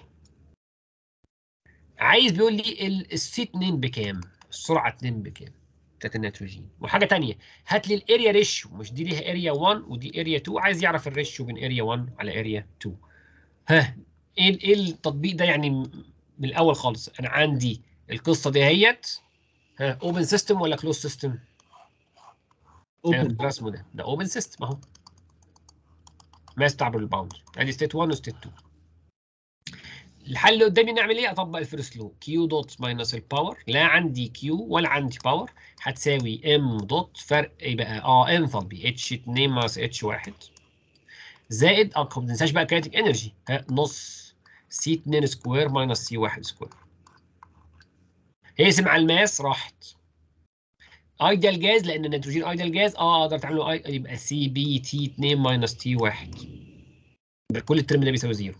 عايز بيقول لي السي 2 بكام؟ السرعه 2 بكام؟ بتاعت النيتروجين وحاجه ثانيه هات لي الاريا ريشيو مش دي ليها اريا 1 ودي اريا 2 عايز يعرف الريشيو بين اريا 1 على اريا 2 ها ايه ايه التطبيق ده يعني من الاول خالص انا عندي القصه دي هيت ها اوبن سيستم ولا كلوز سيستم اوبن رسمه ده ده اوبن سيستم اهو ماس تعبر الباوندري ادي ستيت 1 وستيت 2 الحل اللي قدامي نعمل ايه اطبق الفيرست لو كيو دوت ماينس الباور لا عندي كيو ولا عندي باور هتساوي ام دوت فرق ايه بقى اه انثالبي اتش 2 ماينس اتش 1 زائد اه ما تنساش بقى كاينتيك انرجي ها نص سي 2 سكوير ماينس سي 1 سكوير اقسم على الماس راحت ايديال جاز لان النيتروجين ايديال جاز اه اقدر تعمله اي يبقى سي بي تي 2 ماينس تي 1 يبقى كل الترم ده بيساوي زيرو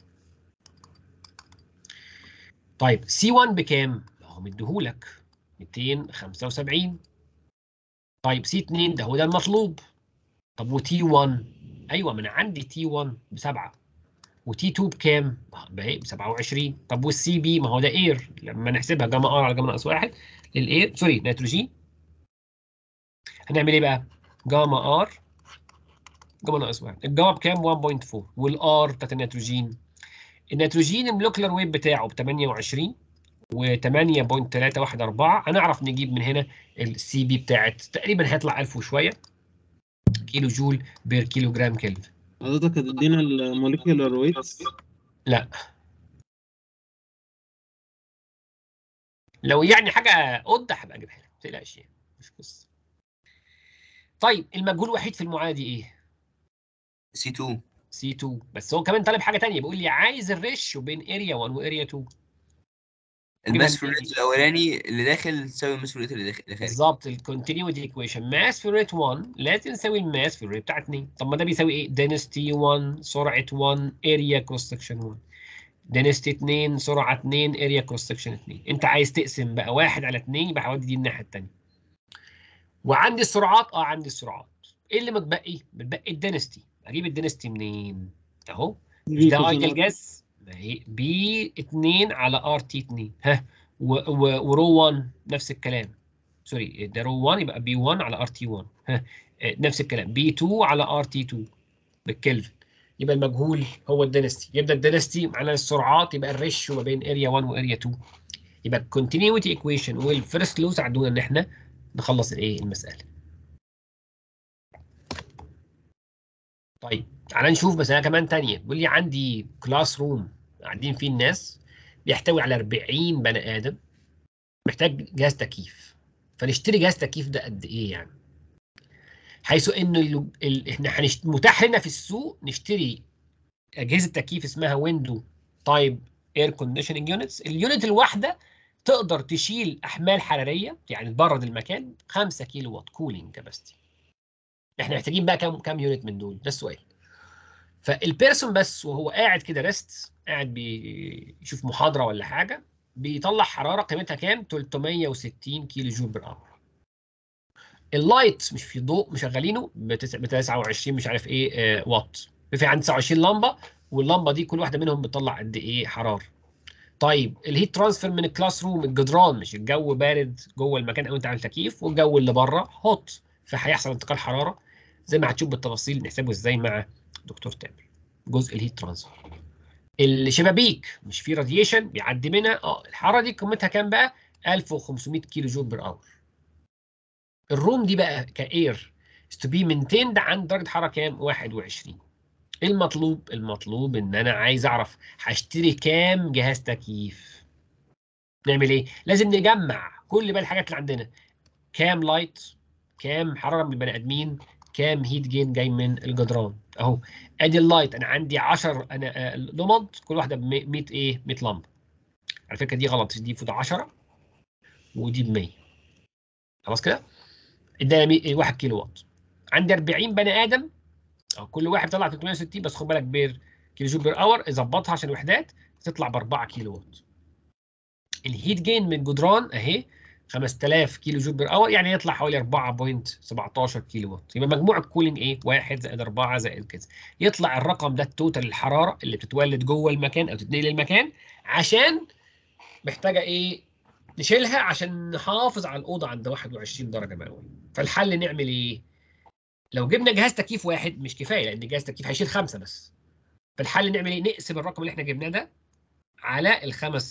طيب سي 1 بكام؟ اهو مديهولك 275 طيب سي 2 ده هو ده المطلوب طب وتي 1 ايوه ما انا عندي تي 1 بسبعه وتي 2 بكام؟ بقى ب 27 طب والسي بي ما هو ده اير لما نحسبها جاما ار على جاما ناقص واحد للاير سوري نيتروجين هنعمل ايه بقى؟ جاما ار جاما ناقص واحد الجاما بكام؟ 1.4 والار بتاعت النيتروجين النيتروجين المولكيولر ويت بتاعه ب 28 و8.314 هنعرف نجيب من هنا السي بي بتاعت تقريبا هيطلع 1000 وشويه كيلو جول بير كيلو جرام كلفن حضرتك هتدينا الموليكيولار ويت لا لو يعني حاجه قد هبقى اجيبها لك ما تقلقش يعني مش قصه طيب المجهول الوحيد في المعادله دي ايه؟ سي 2 سي 2 بس هو كمان طالب حاجه ثانيه بيقول لي عايز الريشيو بين اريا 1 واريا 2 الماس فلو ريت الاولاني اللي داخل تساوي الماس فلو ريت اللي داخل اللي خارج بالظبط الكونتينيوتي ايكويشن ماس في ريت 1 لازم تساوي الماس في الريت بتاع 2 طب ما ده بيساوي ايه دينستي 1 سرعه 1 اريا كروس سكشن 1 دينستي 2 سرعه 2 اريا كروس سكشن 2 انت عايز تقسم بقى 1 على 2 يبقى هودي دي الناحيه الثانيه وعندي السرعات اه عندي السرعات ايه اللي متبقي متبقي الدينستي اجيب الدينستي منين اهو مش ده ايدل جاز ما هي بي 2 على ار تي 2 ها ورو 1 نفس الكلام سوري ده رو 1 يبقى بي 1 على ار تي 1 ها نفس الكلام بي 2 على ار تي 2 بالكلفن يبقى المجهول هو الدينستي يبدا الدينستي معانا السرعات يبقى الريشيو ما بين اريا 1 واريا 2 يبقى الكونتينيوتي ايكويشن والفيرست لو ساعدونا ان احنا نخلص الايه المساله طيب تعالى نشوف مسألة كمان تانية بيقول لي عندي كلاس روم قاعدين فيه الناس بيحتوي على 40 بني آدم محتاج جهاز تكييف فنشتري جهاز تكييف ده قد إيه يعني؟ حيث إنه ال... ال... إحنا هنشت... متاح لنا في السوق نشتري أجهزة تكييف اسمها ويندو تايب اير كونديشننج يونتس اليونت الواحدة تقدر تشيل أحمال حرارية يعني تبرد المكان 5 كيلو وات كولينج كاباسيتي احنا محتاجين بقى كام كام يونت من دول ده السؤال فالبيرسون بس وهو قاعد كده ريست قاعد بيشوف محاضره ولا حاجه بيطلع حراره قيمتها كام 360 كيلو جول بر اور اللايت مش في ضوء مشغلينه ب 29 مش عارف ايه آه وات في عندي 29 لمبه واللمبه دي كل واحده منهم بتطلع قد ايه حراره طيب الهيت ترانسفير من الكلاس روم الجدران مش الجو بارد جوه المكان او انت عامل تكييف والجو اللي بره هوت فهيحصل انتقال حراره زي ما هتشوف بالتفاصيل نحسبه ازاي مع دكتور تامر جزء الهيت ترانسفير الشبابيك مش في راديشن بيعدي منها اه الحراره دي قيمتها كام بقى 1500 كيلو جول بر اور الروم دي بقى كاير تو بي مينتيند عند درجه حراره كام 21 ايه المطلوب المطلوب ان انا عايز اعرف هشتري كام جهاز تكييف نعمل ايه لازم نجمع كل بقى الحاجات اللي عندنا كام لايت كام حراره من البني ادمين كام هيت جين جاي من الجدران اهو ادي اللايت انا عندي 10 انا لمض كل واحده ب 100 ايه 100 لمبه على فكره دي غلط دي المفروض 10 ودي ب 100 خلاص كده ادانا 1 كيلو وات عندي 40 بني ادم أو كل واحد طلع 360 بس خد بالك بير كيلو جول بير اور ظبطها عشان الوحدات تطلع ب 4 كيلو وات الهيت جين من الجدران اهي 5000 كيلو جول بير اور يعني يطلع حوالي 4.17 كيلو وات يبقى مجموع الكولينج ايه 1 زائد 4 زائد كذا يطلع الرقم ده التوتال الحراره اللي بتتولد جوه المكان او تتنقل المكان عشان محتاجه ايه نشيلها عشان نحافظ على الاوضه عند 21 درجه مئويه فالحل نعمل ايه لو جبنا جهاز تكييف واحد مش كفايه لان جهاز تكييف هيشيل خمسه بس فالحل نعمل ايه نقسم الرقم اللي احنا جبناه ده على الخمس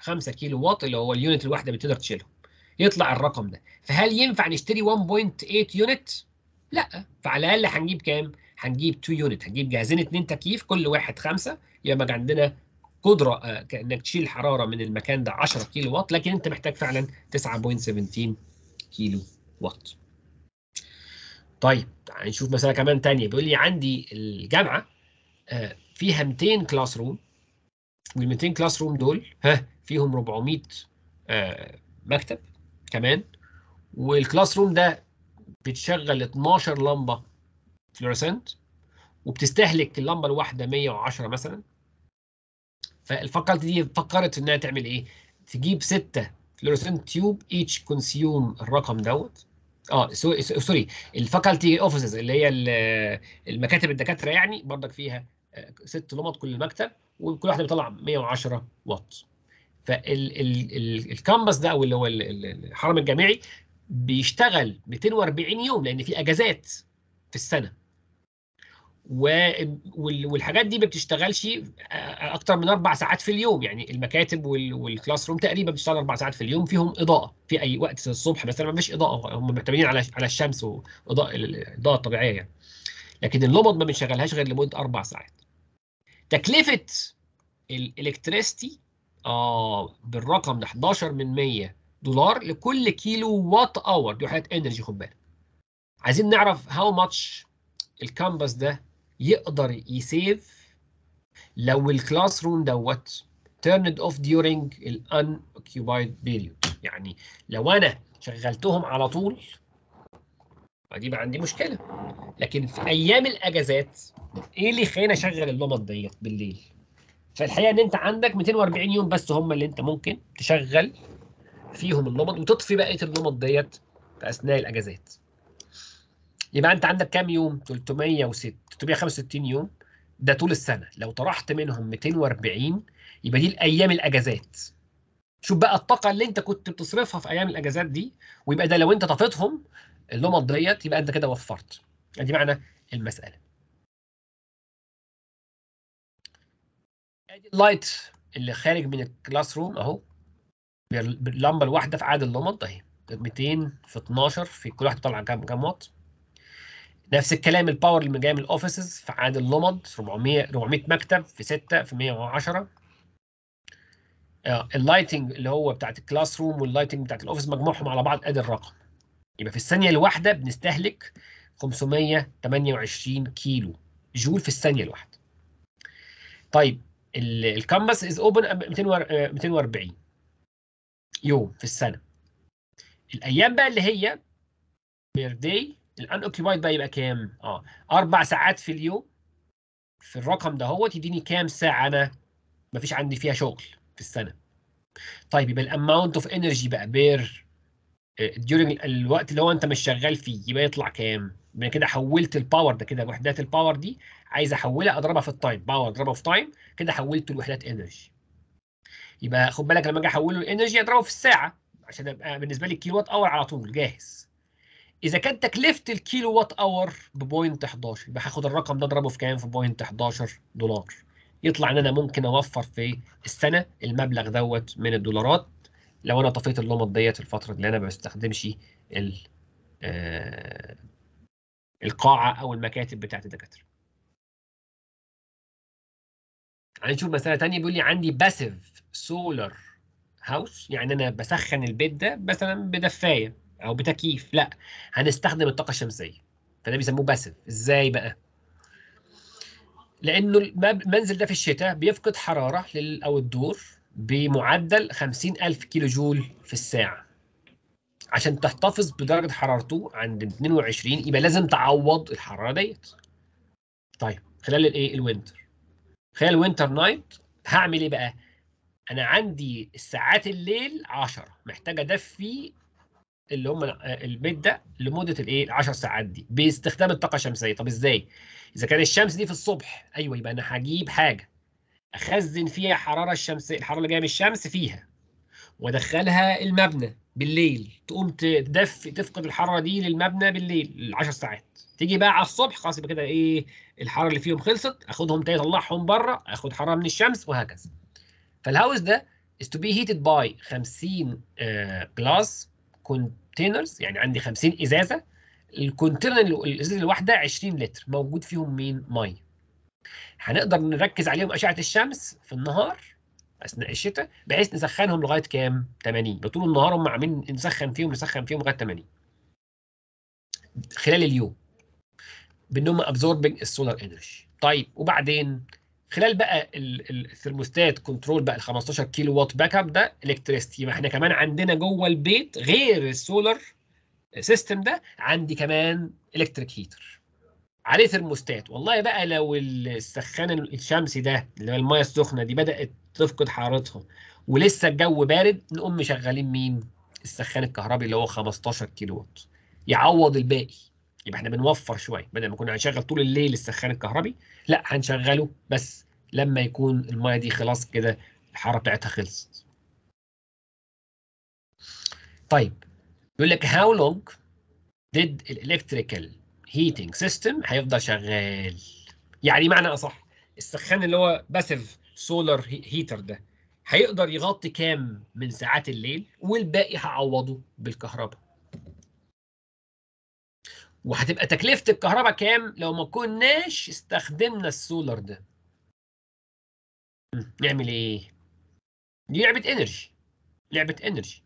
5 كيلو واط اللي هو اليونت الواحده اللي بتقدر تشيلهم يطلع الرقم ده فهل ينفع نشتري 1.8 يونت لا فعلى الاقل هنجيب كام هنجيب 2 يونت هنجيب جهازين اتنين تكييف كل واحد خمسة يبقى عندنا قدره آه، انك تشيل حراره من المكان ده 10 كيلو واط لكن انت محتاج فعلا 9.17 كيلو واط طيب تعال نشوف مسألة كمان تانية بيقول لي عندي الجامعة آه، فيها 200 كلاس روم وال 200 كلاس روم دول ها فيهم 400 آه، مكتب كمان والكلاس روم ده بتشغل 12 لمبة فلورسنت وبتستهلك اللمبة الواحدة 110 مثلا فالفاكولتي دي فكرت انها تعمل ايه؟ تجيب ستة فلورسنت تيوب ايتش كونسيوم الرقم دوت اه سو- سو- سوري الفاكولتي اوفيسز اللي هي ال- المكاتب الدكاتره يعني برضك فيها آه، ست لمط كل مكتب وكل واحده بتطلع 110 واط فالكامبس ده او اللي هو ال- ال- الحرم الجامعي بيشتغل 240 يوم لان في اجازات في السنه و- وال- والحاجات دي ما بتشتغلش آه، اكتر من اربع ساعات في اليوم يعني المكاتب وال- والكلاس روم تقريبا بتشتغل اربع ساعات في اليوم فيهم اضاءه في اي وقت الصبح مثلا ما فيش اضاءه هم معتمدين على على الشمس واضاءه الاضاءه الطبيعيه يعني لكن اللمض ما بنشغلهاش غير لمده اربع ساعات تكلفه الالكتريستي اه بالرقم ده 11 من 100 دولار لكل كيلو وات اور دي وحدات انرجي خد بالك عايزين نعرف هاو ماتش الكامبس ده يقدر يسيف لو الكلاس روم دوت turned off during ال unoccupied period يعني لو انا شغلتهم على طول دي بقى عندي مشكله لكن في ايام الاجازات ايه اللي يخليني اشغل اللمط ديت بالليل فالحقيقه ان انت عندك 240 يوم بس هم اللي انت ممكن تشغل فيهم اللمط وتطفي بقيه اللمط ديت في اثناء الاجازات يبقى انت عندك كام يوم 306 365 يوم ده طول السنه لو طرحت منهم 240 يبقى دي الايام الاجازات شوف بقى الطاقه اللي انت كنت بتصرفها في ايام الاجازات دي ويبقى ده لو انت طفيتهم اللمط ديت يبقى انت كده وفرت دي معنى المساله ادي اللايت اللي خارج من الكلاس روم اهو بال- باللمبه الواحده في عدد اللمط اهي 200 في 12 في كل واحده طالعه كام كام واط نفس الكلام الباور اللي جاي من الاوفيسز في عدد اللمض 400 400 مكتب في 6 في 110 آه، اللايتنج اللي هو بتاعت الكلاس روم واللايتنج بتاعت الاوفيس مجموعهم على بعض ادي الرقم يبقى في الثانيه الواحده بنستهلك 528 كيلو جول في الثانيه الواحده طيب الكامبس از اوبن 240 يوم في السنه الايام بقى اللي هي بير داي الان اوكيبايد بقى يبقى كام؟ اه اربع ساعات في اليوم في الرقم ده هو تديني كام ساعه انا مفيش عندي فيها شغل في السنه طيب يبقى الاماونت اوف انرجي بقى بير ديورنج الوقت اللي هو انت مش شغال فيه يبقى يطلع كام؟ يبقى كده حولت الباور ده كده وحدات الباور دي عايز احولها اضربها في التايم باور اضربها في تايم كده حولته لوحدات انرجي يبقى خد بالك لما اجي احوله الانرجي اضربه في الساعه عشان ابقى بالنسبه لي الكيلو وات اور على طول جاهز اذا كانت تكلفه الكيلو وات اور ببوينت 11 يبقى هاخد الرقم ده اضربه في كام في بوينت 11 دولار يطلع ان انا ممكن اوفر في السنه المبلغ دوت من الدولارات لو انا طفيت اللمط ديت الفتره اللي انا ما بستخدمش ال آه القاعه او المكاتب بتاعت الدكاتره هنشوف مساله ثانيه بيقول لي عندي باسيف سولار هاوس يعني انا بسخن البيت ده مثلا بدفايه او بتكييف لا هنستخدم الطاقه الشمسيه فده بيسموه باسيف ازاي بقى لانه المب- المنزل ده في الشتاء بيفقد حراره لل او الدور بمعدل 50000 كيلو جول في الساعه عشان تحتفظ بدرجه حرارته عند 22 يبقى لازم تعوض الحراره ديت طيب خلال الايه الوينتر خلال الوينتر نايت هعمل ايه بقى انا عندي الساعات الليل 10 محتاج ادفي اللي هم البيت ده لمده الايه ال 10 ساعات دي باستخدام الطاقه الشمسيه طب ازاي اذا كان الشمس دي في الصبح ايوه يبقى انا هجيب حاجه اخزن فيها الحراره الشمسيه الحراره اللي جايه من الشمس فيها وادخلها المبنى بالليل تقوم تدفي تفقد الحراره دي للمبنى بالليل ال 10 ساعات تيجي بقى على الصبح خلاص يبقى كده ايه الحراره اللي فيهم خلصت اخدهم تاني اطلعهم بره اخد حراره من الشمس وهكذا فالهاوس ده is to be heated by 50 جلاس كونتينرز يعني عندي 50 ازازه الكونتينر الازازه الواحده 20 لتر موجود فيهم مين ميه هنقدر نركز عليهم اشعه الشمس في النهار اثناء الشتاء بحيث نسخنهم لغايه كام 80 طول النهار هم عاملين نسخن فيهم نسخن فيهم لغايه 80 خلال اليوم بانهم ابزوربنج السولار انرجي طيب وبعدين خلال بقى ال- ال- الثرموستات كنترول بقى ال 15 كيلو وات باك اب ده الكتريستي يبقى احنا كمان عندنا جوه البيت غير السولار سيستم ده عندي كمان الكتريك هيتر عليه ثرموستات والله بقى لو السخان الشمسي ده اللي هو الميه السخنه دي بدات تفقد حرارتها ولسه الجو بارد نقوم مشغلين مين السخان الكهربي اللي هو 15 كيلو وات يعوض الباقي يبقى احنا بنوفر شويه بدل ما كنا هنشغل طول الليل السخان الكهربي لا هنشغله بس لما يكون الميه دي خلاص كده الحراره بتاعتها خلصت طيب يقول لك how long did electrical heating system هيفضل شغال يعني معنى اصح السخان اللي هو باسيف سولار هيتر ده هيقدر يغطي كام من ساعات الليل والباقي هعوضه بالكهرباء وهتبقى تكلفة الكهرباء كام لو ما كناش استخدمنا السولار ده مم، نعمل ايه دي لعبة انرجي لعبة انرجي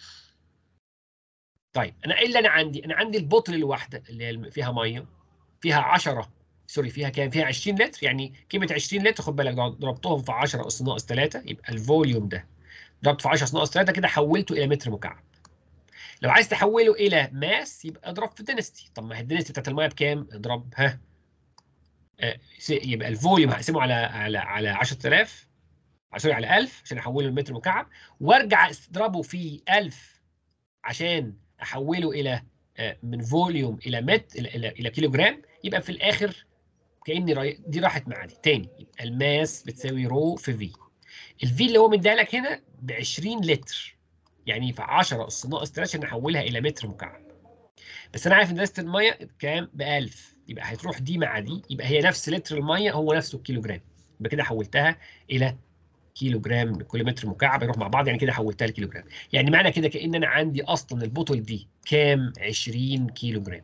طيب انا ايه اللي انا عندي انا عندي البوتل الواحده اللي هي الم- فيها ميه فيها 10 سوري فيها كام فيها 20 لتر يعني قيمه 20 لتر خد بالك ضرب- ضربتهم في 10 اس ناقص 3 يبقى الفوليوم ده ضربت في 10 اس ناقص 3 كده حولته الى متر مكعب لو عايز تحوله الى ماس يبقى اضرب في الدنستي طب ما هي الدنستي بتاعت الميه بكام اضرب ها آه، س- يبقى الفوليوم هقسمه على على على 10000 سوري على 1000 عشان احوله لمتر مكعب وارجع اضربه في 1000 عشان احوله الى آه، من فوليوم الى مت الى الى, إلى كيلو جرام يبقى في الاخر كاني راي... دي راحت معاه دي تاني يبقى الماس بتساوي رو في في الفي اللي هو مديها لك هنا ب 20 لتر يعني في 10 اس ناقص 3 عشان احولها الى متر مكعب بس انا عارف ان ازازه الميه بكام ب 1000 يبقى هتروح دي مع دي يبقى هي نفس لتر الميه هو نفسه الكيلو جرام يبقى كده حولتها الى كيلو جرام لكل متر مكعب يروح مع بعض يعني كده حولتها لكيلو جرام يعني معنى كده كأن انا عندي اصلا البوتل دي كام 20 كيلو جرام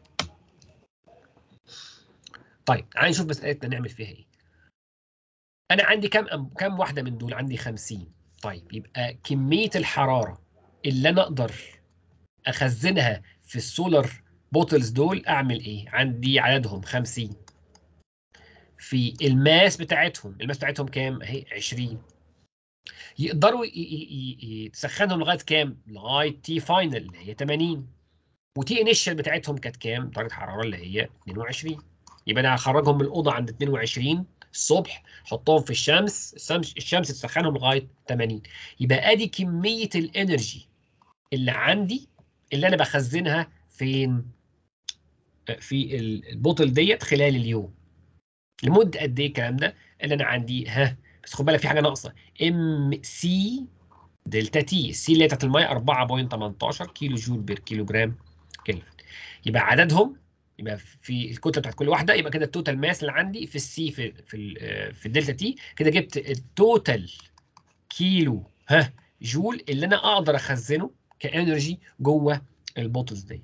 طيب تعالى نشوف مسألتنا نعمل فيها ايه انا عندي كام أم... كام واحده من دول عندي 50 طيب يبقى كميه الحراره اللي انا اقدر اخزنها في السولار بوتلز دول اعمل ايه عندي عددهم 50 في الماس بتاعتهم الماس بتاعتهم كام اهي 20 يقدروا ي- ي- ي- يتسخنهم لغايه كام؟ لغايه تي فاينل اللي هي 80 وتي انيشال بتاعتهم كانت كام؟ درجه حراره اللي هي 22 يبقى انا هخرجهم من الاوضه عند 22 الصبح احطهم في الشمس الشمس الشمس تسخنهم لغايه 80 يبقى ادي كميه الانرجي اللي عندي اللي انا بخزنها فين؟ في ال- البوتل ديت خلال اليوم لمده قد ايه الكلام ده؟ اللي انا عندي ها بس خد بالك في حاجه ناقصه ام سي دلتا تي السي اللي هي بتاعت الميه 4.18 كيلو جول بير كيلو جرام كلفن يبقى عددهم يبقى في الكتله بتاعت كل واحده يبقى كده التوتال ماس اللي عندي في السي في في ال- في الدلتا تي كده جبت التوتال كيلو ها جول اللي انا اقدر اخزنه كانرجي جوه البوتلز دي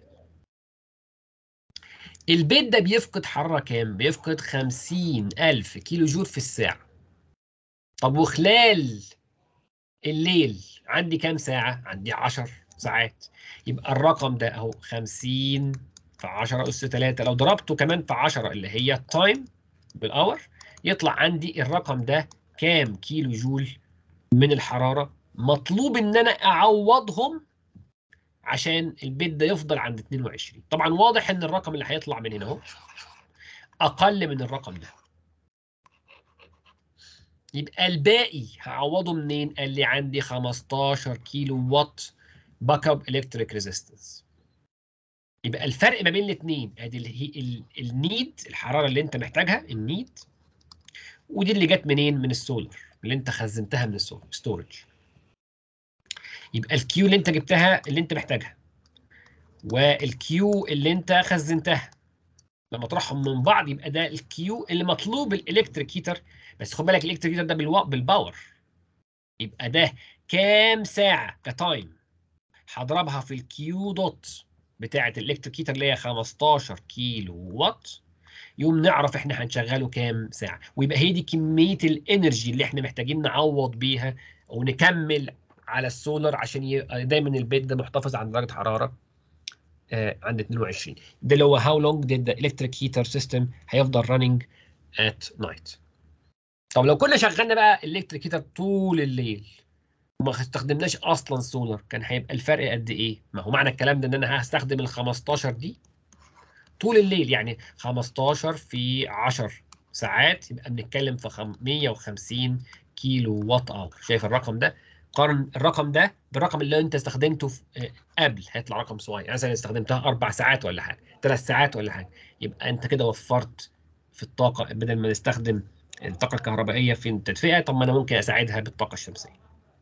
البيت ده بيفقد حراره كام؟ بيفقد 50000 كيلو جول في الساعه طب وخلال الليل عندي كام ساعة؟ عندي 10 ساعات يبقى الرقم ده اهو 50 في 10 أس 3 لو ضربته كمان في 10 اللي هي التايم بالأور يطلع عندي الرقم ده كام كيلو جول من الحرارة مطلوب إن أنا أعوضهم عشان البيت ده يفضل عند 22 طبعا واضح إن الرقم اللي هيطلع من هنا اهو أقل من الرقم ده يبقى الباقي هعوضه منين؟ قال لي عندي 15 كيلو وات باك اب الكتريك ريزيستنس. يبقى الفرق ما بين الاثنين ادي ال- ال- النيد الحراره اللي انت محتاجها النيد ودي اللي جت منين؟ من السولار اللي انت خزنتها من السولار ستورج. يبقى الكيو اللي انت جبتها اللي انت محتاجها والكيو اللي انت خزنتها لما اطرحهم من بعض يبقى ده الكيو اللي مطلوب الالكتريك هيتر بس خد بالك الالكتريك هيتر ده بالوا... بالباور يبقى ده كام ساعه كتايم هضربها في الكيو دوت بتاعه الالكتريك هيتر اللي هي 15 كيلو وات يوم نعرف احنا هنشغله كام ساعه ويبقى هي دي كميه الانرجي اللي احنا محتاجين نعوض بيها ونكمل على السولار عشان يبقى دايما البيت ده محتفظ عند درجه حراره آه عند 22 ده اللي هو how long did the electric heater system هيفضل running at night طب لو كنا شغلنا بقى الالكتريك هيتر طول الليل وما استخدمناش اصلا سولار كان هيبقى الفرق قد ايه؟ ما هو معنى الكلام ده ان انا هستخدم ال 15 دي طول الليل يعني 15 في 10 ساعات يبقى بنتكلم في خم- 150 كيلو وات اور شايف الرقم ده؟ قارن الرقم ده بالرقم اللي انت استخدمته في آه، قبل هيطلع رقم صغير يعني مثلا استخدمتها اربع ساعات ولا حاجه ثلاث ساعات ولا حاجه يبقى انت كده وفرت في الطاقه بدل ما نستخدم الطاقه الكهربائيه في التدفئه طب ما انا ممكن اساعدها بالطاقه الشمسيه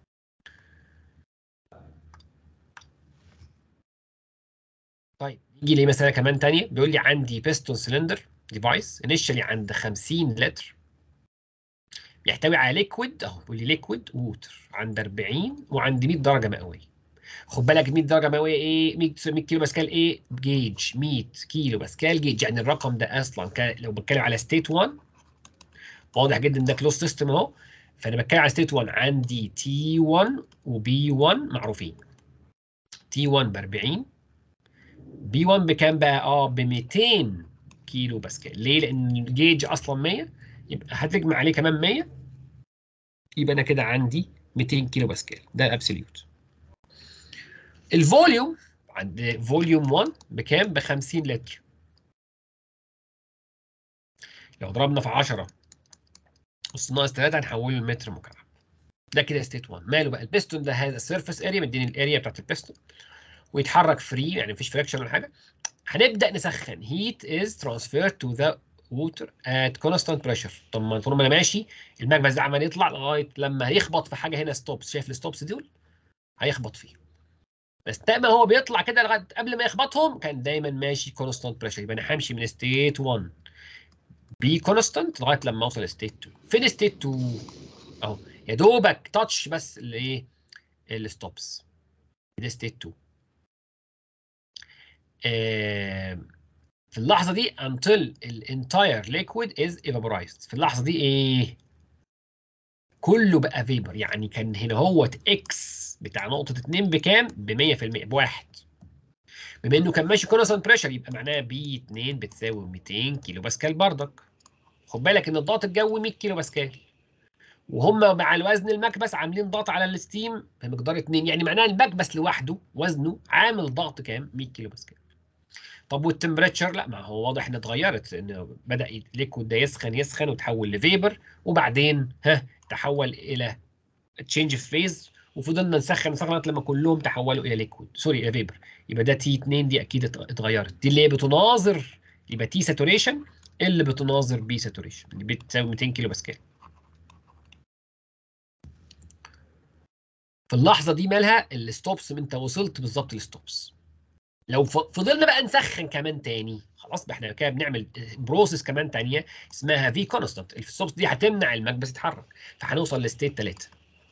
طيب يجي لي مثلا كمان تانية بيقول لي عندي بيستون سلندر ديفايس انيشالي عند 50 لتر بيحتوي على ليكويد اهو بيقول لي ليكويد ووتر عند 40 وعند 100 درجه مئويه خد بالك 100 درجه مئويه ايه 100 100 كيلو باسكال ايه جيج 100 كيلو باسكال جيج يعني الرقم ده اصلا كان لو بتكلم على ستيت 1 واضح جدا ده كلوز سيستم اهو فانا بتكلم على ستيت 1 عندي تي 1 وبي 1 معروفين تي 1 ب 40 بي 1 بكام بقى؟ اه ب 200 كيلو باسكال ليه؟ لان الجيج اصلا 100 يبقى هتجمع عليه كمان 100 يبقى انا كده عندي 200 كيلو باسكال ده الابسوليوت الفوليوم عند فوليوم 1 بكام؟ ب 50 لتر لو ضربنا في 10 أس ناقص 3 هنحوله لمتر مكعب ده كده ستيت 1 ماله بقى البيستون ده هذا السيرفيس اريا مديني الاريا بتاعت البيستون ويتحرك فري يعني مفيش فريكشن ولا حاجه هنبدا نسخن heat is transferred to the water at constant pressure طب ما طول ما انا ماشي المكبس ده عمال يطلع لغايه لما هيخبط في حاجه هنا ستوبس شايف الستوبس دول هيخبط فيه بس دايما هو بيطلع كده لغايه قبل ما يخبطهم كان دايما ماشي constant pressure يبقى انا همشي من ستيت 1 بي كونستانت لغايه لما اوصل ستيت 2 فين ستيت 2 اهو يا دوبك تاتش بس الايه الستوبس ده ستيت 2 آه، في اللحظه دي until الانتاير liquid is evaporized في اللحظه دي ايه كله بقى فيبر يعني كان هنا هوت اكس بتاع نقطه 2 بكام ب 100% بواحد بما انه كان ماشي كونستانت بريشر يبقى معناها بي 2 بتساوي 200 كيلو باسكال بردك خد بالك ان الضغط الجوي 100 كيلو باسكال وهم مع الوزن المكبس عاملين ضغط على الستيم بمقدار 2 يعني معناها المكبس لوحده وزنه عامل ضغط كام 100 كيلو باسكال طب والتمبريتشر لا ما هو واضح انها اتغيرت لان بدا الليكويد ده يسخن يسخن وتحول لفيبر وبعدين ها تحول الى تشينج في فيز وفضلنا نسخن نسخن لغايه لما كلهم تحولوا الى ليكويد سوري الى فيبر يبقى ده تي 2 دي اكيد ات- اتغيرت دي اللي هي بتناظر يبقى تي ساتوريشن اللي بتناظر بي ساتوريشن اللي بتساوي 200 كيلو باسكال في اللحظه دي مالها الستوبس انت وصلت بالظبط للستوبس لو ف- فضلنا بقى نسخن كمان تاني خلاص بقى احنا كده بنعمل بروسيس كمان تانية اسمها في كونستانت الستوبس دي هتمنع المكبس يتحرك فهنوصل لستيت 3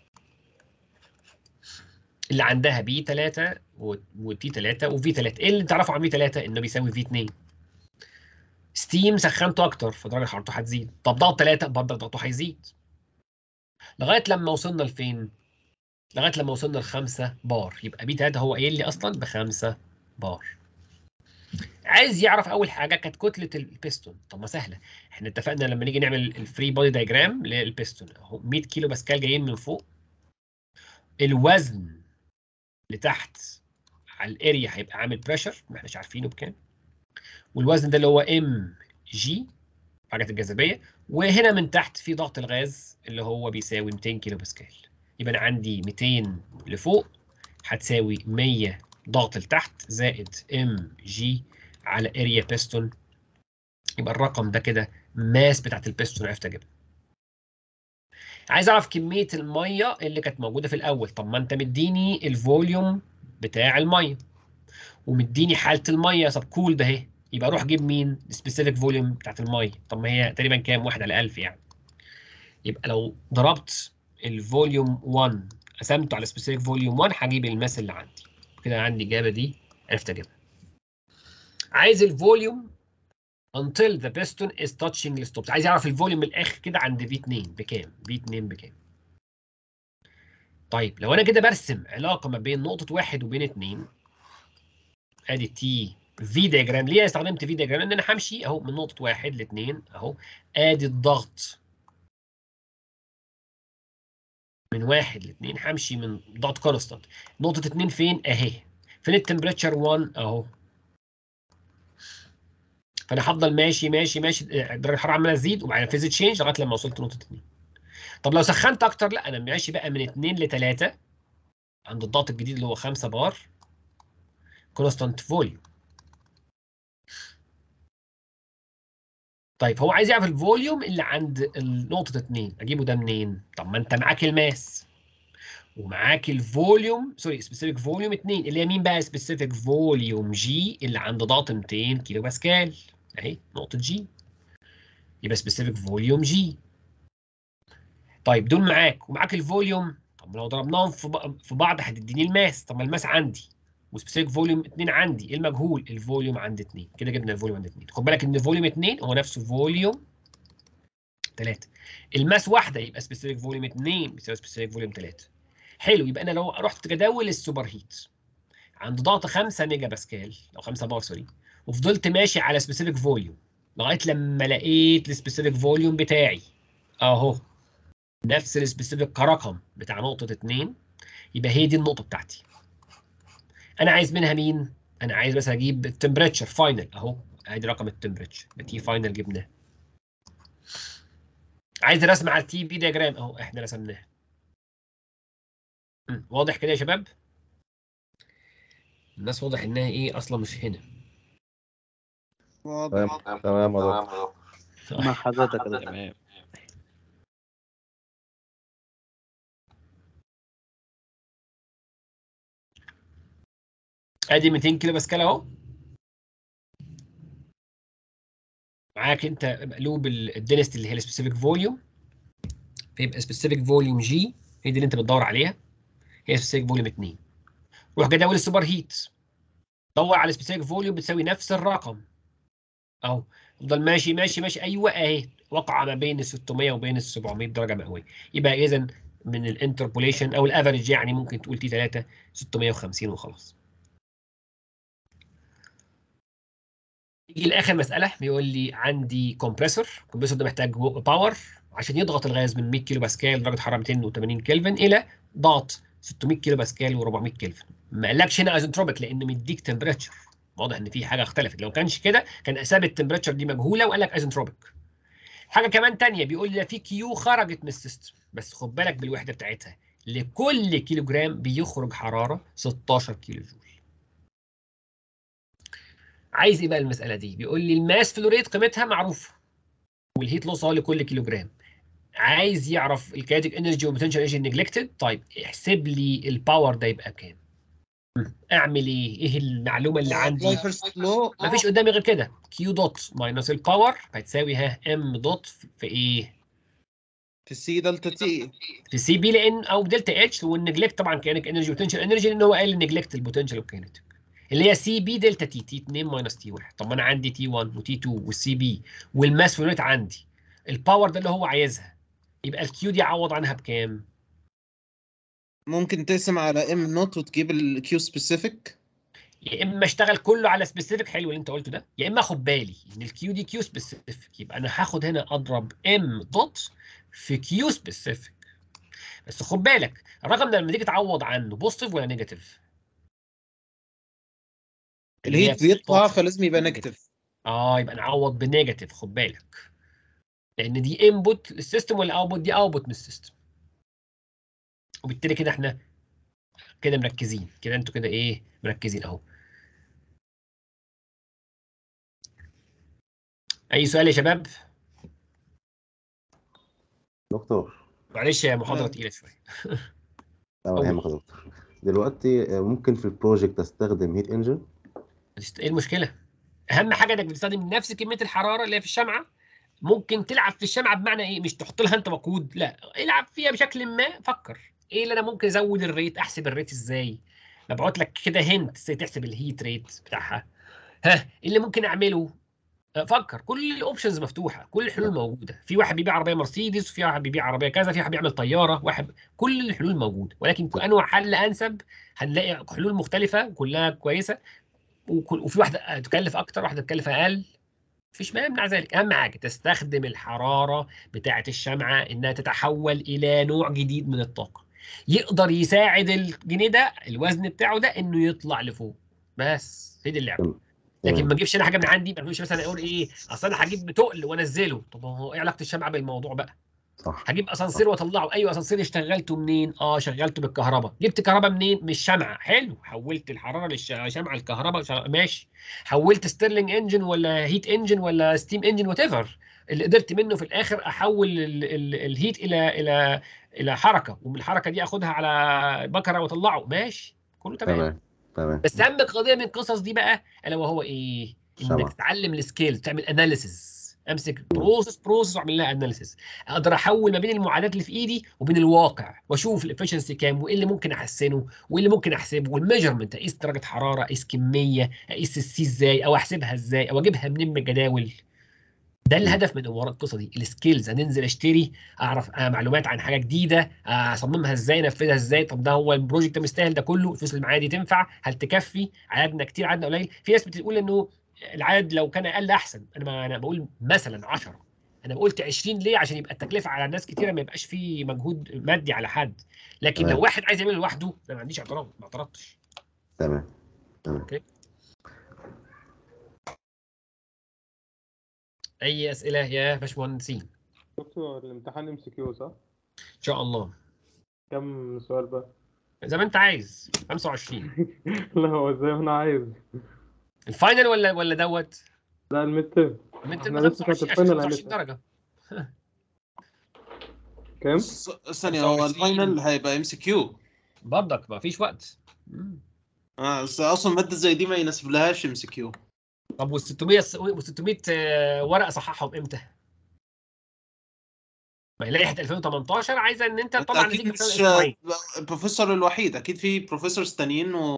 اللي عندها بي 3 وتي 3 وفي 3 ايه اللي تعرفوا عن في 3 انه بيساوي في 2 ستيم سخنته اكتر فدرجه حرارته هتزيد طب ضغط 3 برضه ضغطه هيزيد لغايه لما وصلنا لفين لغايه لما وصلنا ل 5 بار يبقى بي 3 هو قايل لي اصلا ب 5 بار عايز يعرف اول حاجه كانت كتله البيستون طب ما سهله احنا اتفقنا لما نيجي نعمل الفري بودي دايجرام للبيستون اهو 100 كيلو باسكال جايين من فوق الوزن لتحت على الاريا هيبقى عامل بريشر ما احناش عارفينه بكام والوزن ده اللي هو ام جي حاجه الجاذبيه وهنا من تحت في ضغط الغاز اللي هو بيساوي 200 كيلو باسكال يبقى انا عندي 200 لفوق هتساوي 100 ضغط لتحت زائد ام جي على اريا بيستون يبقى الرقم ده كده ماس بتاعت البيستون عرفت اجيبها عايز اعرف كميه الميه اللي كانت موجوده في الاول طب ما انت مديني الفوليوم بتاع الميه ومديني حاله الميه طب كول ده اهي يبقى اروح اجيب مين السبيسيفيك فوليوم بتاعت الميه طب ما هي تقريبا كام واحد على 1000 يعني يبقى لو ضربت الفوليوم 1 قسمته على سبيسيفيك فوليوم 1 هجيب الماس اللي عندي كده عندي الاجابه دي عرفت اجيبها عايز الفوليوم until the piston is touching the stops عايز يعرف الفوليوم من الاخر كده عند في 2 بكام في 2 بكام طيب لو انا كده برسم علاقه ما بين نقطه واحد وبين اتنين ادي تي في دياجرام ليه استخدمت في دياجرام لان انا همشي اهو من نقطه واحد لاثنين اهو ادي الضغط من واحد لاثنين همشي من ضغط كونستانت نقطه اتنين فين اهي فين التمبريتشر 1 اهو فانا هفضل ماشي ماشي ماشي درجه الحراره عماله تزيد وبعدين فيز تشينج لغايه لما وصلت نقطه 2 طب لو سخنت اكتر لا انا ماشي بقى من 2 ل 3 عند الضغط الجديد اللي هو 5 بار كونستانت فوليوم طيب هو عايز يعرف الفوليوم اللي عند نقطه 2 اجيبه ده منين طب ما انت معاك الماس ومعاك الفوليوم سوري سبيسيفيك فوليوم 2 اللي هي مين بقى سبيسيفيك فوليوم جي اللي عند ضغط 200 كيلو باسكال اهي نقطه جي يبقى سبيسيفيك فوليوم جي طيب دول معاك ومعاك الفوليوم طب لو ضربناهم في ب- في بعض هتديني الماس طب ما الماس عندي وسبيسيفيك فوليوم 2 عندي ايه المجهول الفوليوم عند 2 كده جبنا الفوليوم عند 2 خد بالك ان فوليوم 2 هو نفسه فوليوم 3 الماس واحده يبقى سبيسيفيك فوليوم 2 بيساوي سبيسيفيك فوليوم 3 حلو يبقى انا لو رحت جداول السوبر هيت عند ضغط 5 ميجا باسكال او 5 بار سوري وفضلت ماشي على سبيسيفيك فوليوم لغايه لما لقيت السبيسيفيك فوليوم بتاعي اهو نفس السبيسيفيك كرقم بتاع نقطه 2 يبقى هي دي النقطه بتاعتي انا عايز منها مين انا عايز مثلا اجيب التمبريتشر فاينل اهو ادي رقم التمبريتشر تي فاينل جبناه عايز رسم على التي بي دياجرام اهو احنا رسمناه مم، واضح كده يا شباب الناس واضح انها ايه اصلا مش هنا واضح تمام تمام يا دكتور مع حضرتك يا دكتور. تمام ادي 200 كيلو باسكال اهو معاك انت مقلوب الدينست اللي هي السبيسيفيك فوليوم فيبقى سبيسيفيك فوليوم جي هي دي اللي انت بتدور عليها هي سبيسيفيك فوليوم 2 روح جدول السوبر هيت دور على سبيسيفيك فوليوم بتساوي نفس الرقم اهو افضل ماشي ماشي ماشي ايوه اهي وقع ما بين ال 600 وبين ال 700 درجه مئويه يبقى اذا من الانتربوليشن او الافريج يعني ممكن تقول تي 3 650 وخلاص يجي لاخر مساله بيقول لي عندي كومبريسور الكمبريسور ده محتاج باور عشان يضغط الغاز من 100 كيلو باسكال درجه حراره 280 كلفن الى ضغط 600 كيلو باسكال و400 كلفن ما قالكش هنا ايزنتروبيك لان مديك تمبريتشر واضح ان في حاجه اختلفت لو كانش كده كان اسباب التمبريتشر دي مجهوله وقال لك ايزنتروبيك حاجه كمان تانية بيقول لي في كيو خرجت من السيستم بس خد بالك بالوحده بتاعتها لكل كيلو جرام بيخرج حراره 16 كيلو جول عايز ايه بقى المساله دي بيقول لي الماس فلوريت قيمتها معروفه والهيت لوس هو لكل كيلو جرام عايز يعرف الكينيتيك انرجي والبوتنشال انرجي نيجلكتد طيب احسب لي الباور ده يبقى كام اعمل ايه ايه المعلومه اللي عندي apply first law مفيش قدامي غير كده كيو دوت ماينس الباور هتساوي ها ام دوت في ايه في سي دلتا تي في سي بي لان او دلتا اتش والنجلكت طبعا كينيك انرجي وبوتنشال انرجي لان هو قال النجلكت البوتنشال والكينيتيك اللي هي سي بي دلتا تي تي 2 ماينس تي 1 طب ما انا عندي تي 1 وتي 2 والسي بي والماس فلوريت عندي الباور ده اللي هو عايزها يبقى الكيو دي اعوض عنها بكام؟ ممكن تقسم على ام نوت وتجيب الكيو سبيسيفيك يا اما اشتغل كله على سبيسيفيك حلو اللي انت قلته ده يا اما اخد بالي ان الكيو دي كيو سبيسيفيك يبقى انا هاخد هنا اضرب ام دوت في كيو سبيسيفيك بس خد بالك الرقم ده لما تيجي تعوض عنه بوزيتيف ولا نيجاتيف؟ اللي هي الهيت بيطلع 16. فلازم يبقى نيجاتيف اه يبقى نعوض بنيجاتيف خد بالك لان دي انبوت للسيستم والاوتبوت دي اوتبوت من السيستم وبالتالي كده احنا كده مركزين كده انتوا كده ايه مركزين اهو اي سؤال يا شباب دكتور معلش يا محاضره نعم. تقيله شويه الله يهمك يا دكتور دلوقتي آه، ممكن في البروجكت استخدم هيت انجن ايه المشكله اهم حاجه انك بتستخدم نفس كميه الحراره اللي هي في الشمعه ممكن تلعب في الشمعه بمعنى ايه مش تحط لها انت وقود لا العب فيها بشكل ما فكر ايه اللي انا ممكن ازود الريت احسب الريت ازاي ببعت لك كده هنت ازاي تحسب الهيت ريت بتاعها ها ايه اللي ممكن اعمله فكر كل الاوبشنز مفتوحه كل الحلول موجوده في واحد بيبيع عربيه مرسيدس وفي واحد بيبيع عربيه كذا في واحد بيعمل طياره واحد كل الحلول موجوده ولكن انواع حل انسب هنلاقي حلول مختلفه كلها كويسه وكل وفي واحده تكلف اكتر واحده تكلف اقل مفيش ما يمنع ذلك اهم حاجه تستخدم الحراره بتاعه الشمعه انها تتحول الى نوع جديد من الطاقه يقدر يساعد الجنيه ده الوزن بتاعه ده انه يطلع لفوق بس هي دي اللعبه لكن ما اجيبش انا حاجه من عندي ما اجيبش مثلا اقول ايه اصل انا هجيب بتقل وانزله طب هو ايه علاقه الشمعه بالموضوع بقى صح هجيب اسانسير واطلعه ايوه اسانسير اشتغلته منين اه شغلته بالكهرباء جبت كهرباء منين من الشمعه حلو حولت الحراره للشمعه الكهرباء شغ- ماشي حولت ستيرلينج انجن ولا هيت انجن ولا ستيم انجن وات ايفر اللي قدرت منه في الاخر احول ال ال الهيت الى الى الى حركه ومن الحركه دي اخدها على بكره واطلعه ماشي كله تمام تمام تمام بس اهم قضيه من القصص دي بقى الا وهو ايه؟ انك شمع. تتعلم السكيل تعمل اناليسيس امسك بروسيس بروسيس واعمل لها اناليسيس اقدر احول ما بين المعادلات اللي في ايدي وبين الواقع واشوف الافشنسي كام وايه اللي ممكن احسنه وايه اللي ممكن احسبه والميجرمنت اقيس درجه حراره اقيس كميه اقيس السي ازاي او احسبها ازاي او اجيبها منين من الجداول ده الهدف من وراء القصه دي السكيلز هننزل اشتري اعرف آه معلومات عن حاجه جديده آه، اصممها ازاي انفذها ازاي طب ده هو البروجكت ده مستاهل ده كله الفلوس اللي معايا دي تنفع هل تكفي عددنا كتير عددنا قليل في ناس بتقول انه العدد لو كان اقل احسن انا ما انا بقول مثلا 10 انا قلت 20 ليه عشان يبقى التكلفه على ناس كتيره ما يبقاش فيه مجهود مادي على حد لكن تمام. لو واحد عايز يعمله لوحده انا ما عنديش اعتراض ما اعترضتش تمام تمام اوكي اي اسئله يا باشمهندسين دكتور الامتحان ام سي كيو صح؟ ان شاء الله كم سؤال بقى؟ زي ما انت عايز 25 لا هو ازاي انا عايز الفاينل ولا ولا دوت لا الميد تيرم الميد احنا ترم لسه كانت 25 الفاينل 25 هنسأل درجه كام؟ ثانية هو 25. الفاينل هيبقى ام سي كيو برضك ما فيش وقت اه بس اصلا مادة زي دي ما يناسب لهاش ام سي كيو طب وال 600 وال 600 ورقه صححهم امتى؟ ما هي لائحه 2018 عايزه ان انت تطلع اكيد نتيجه في مش خلال اسبوعين البروفيسور الوحيد اكيد في بروفيسورز تانيين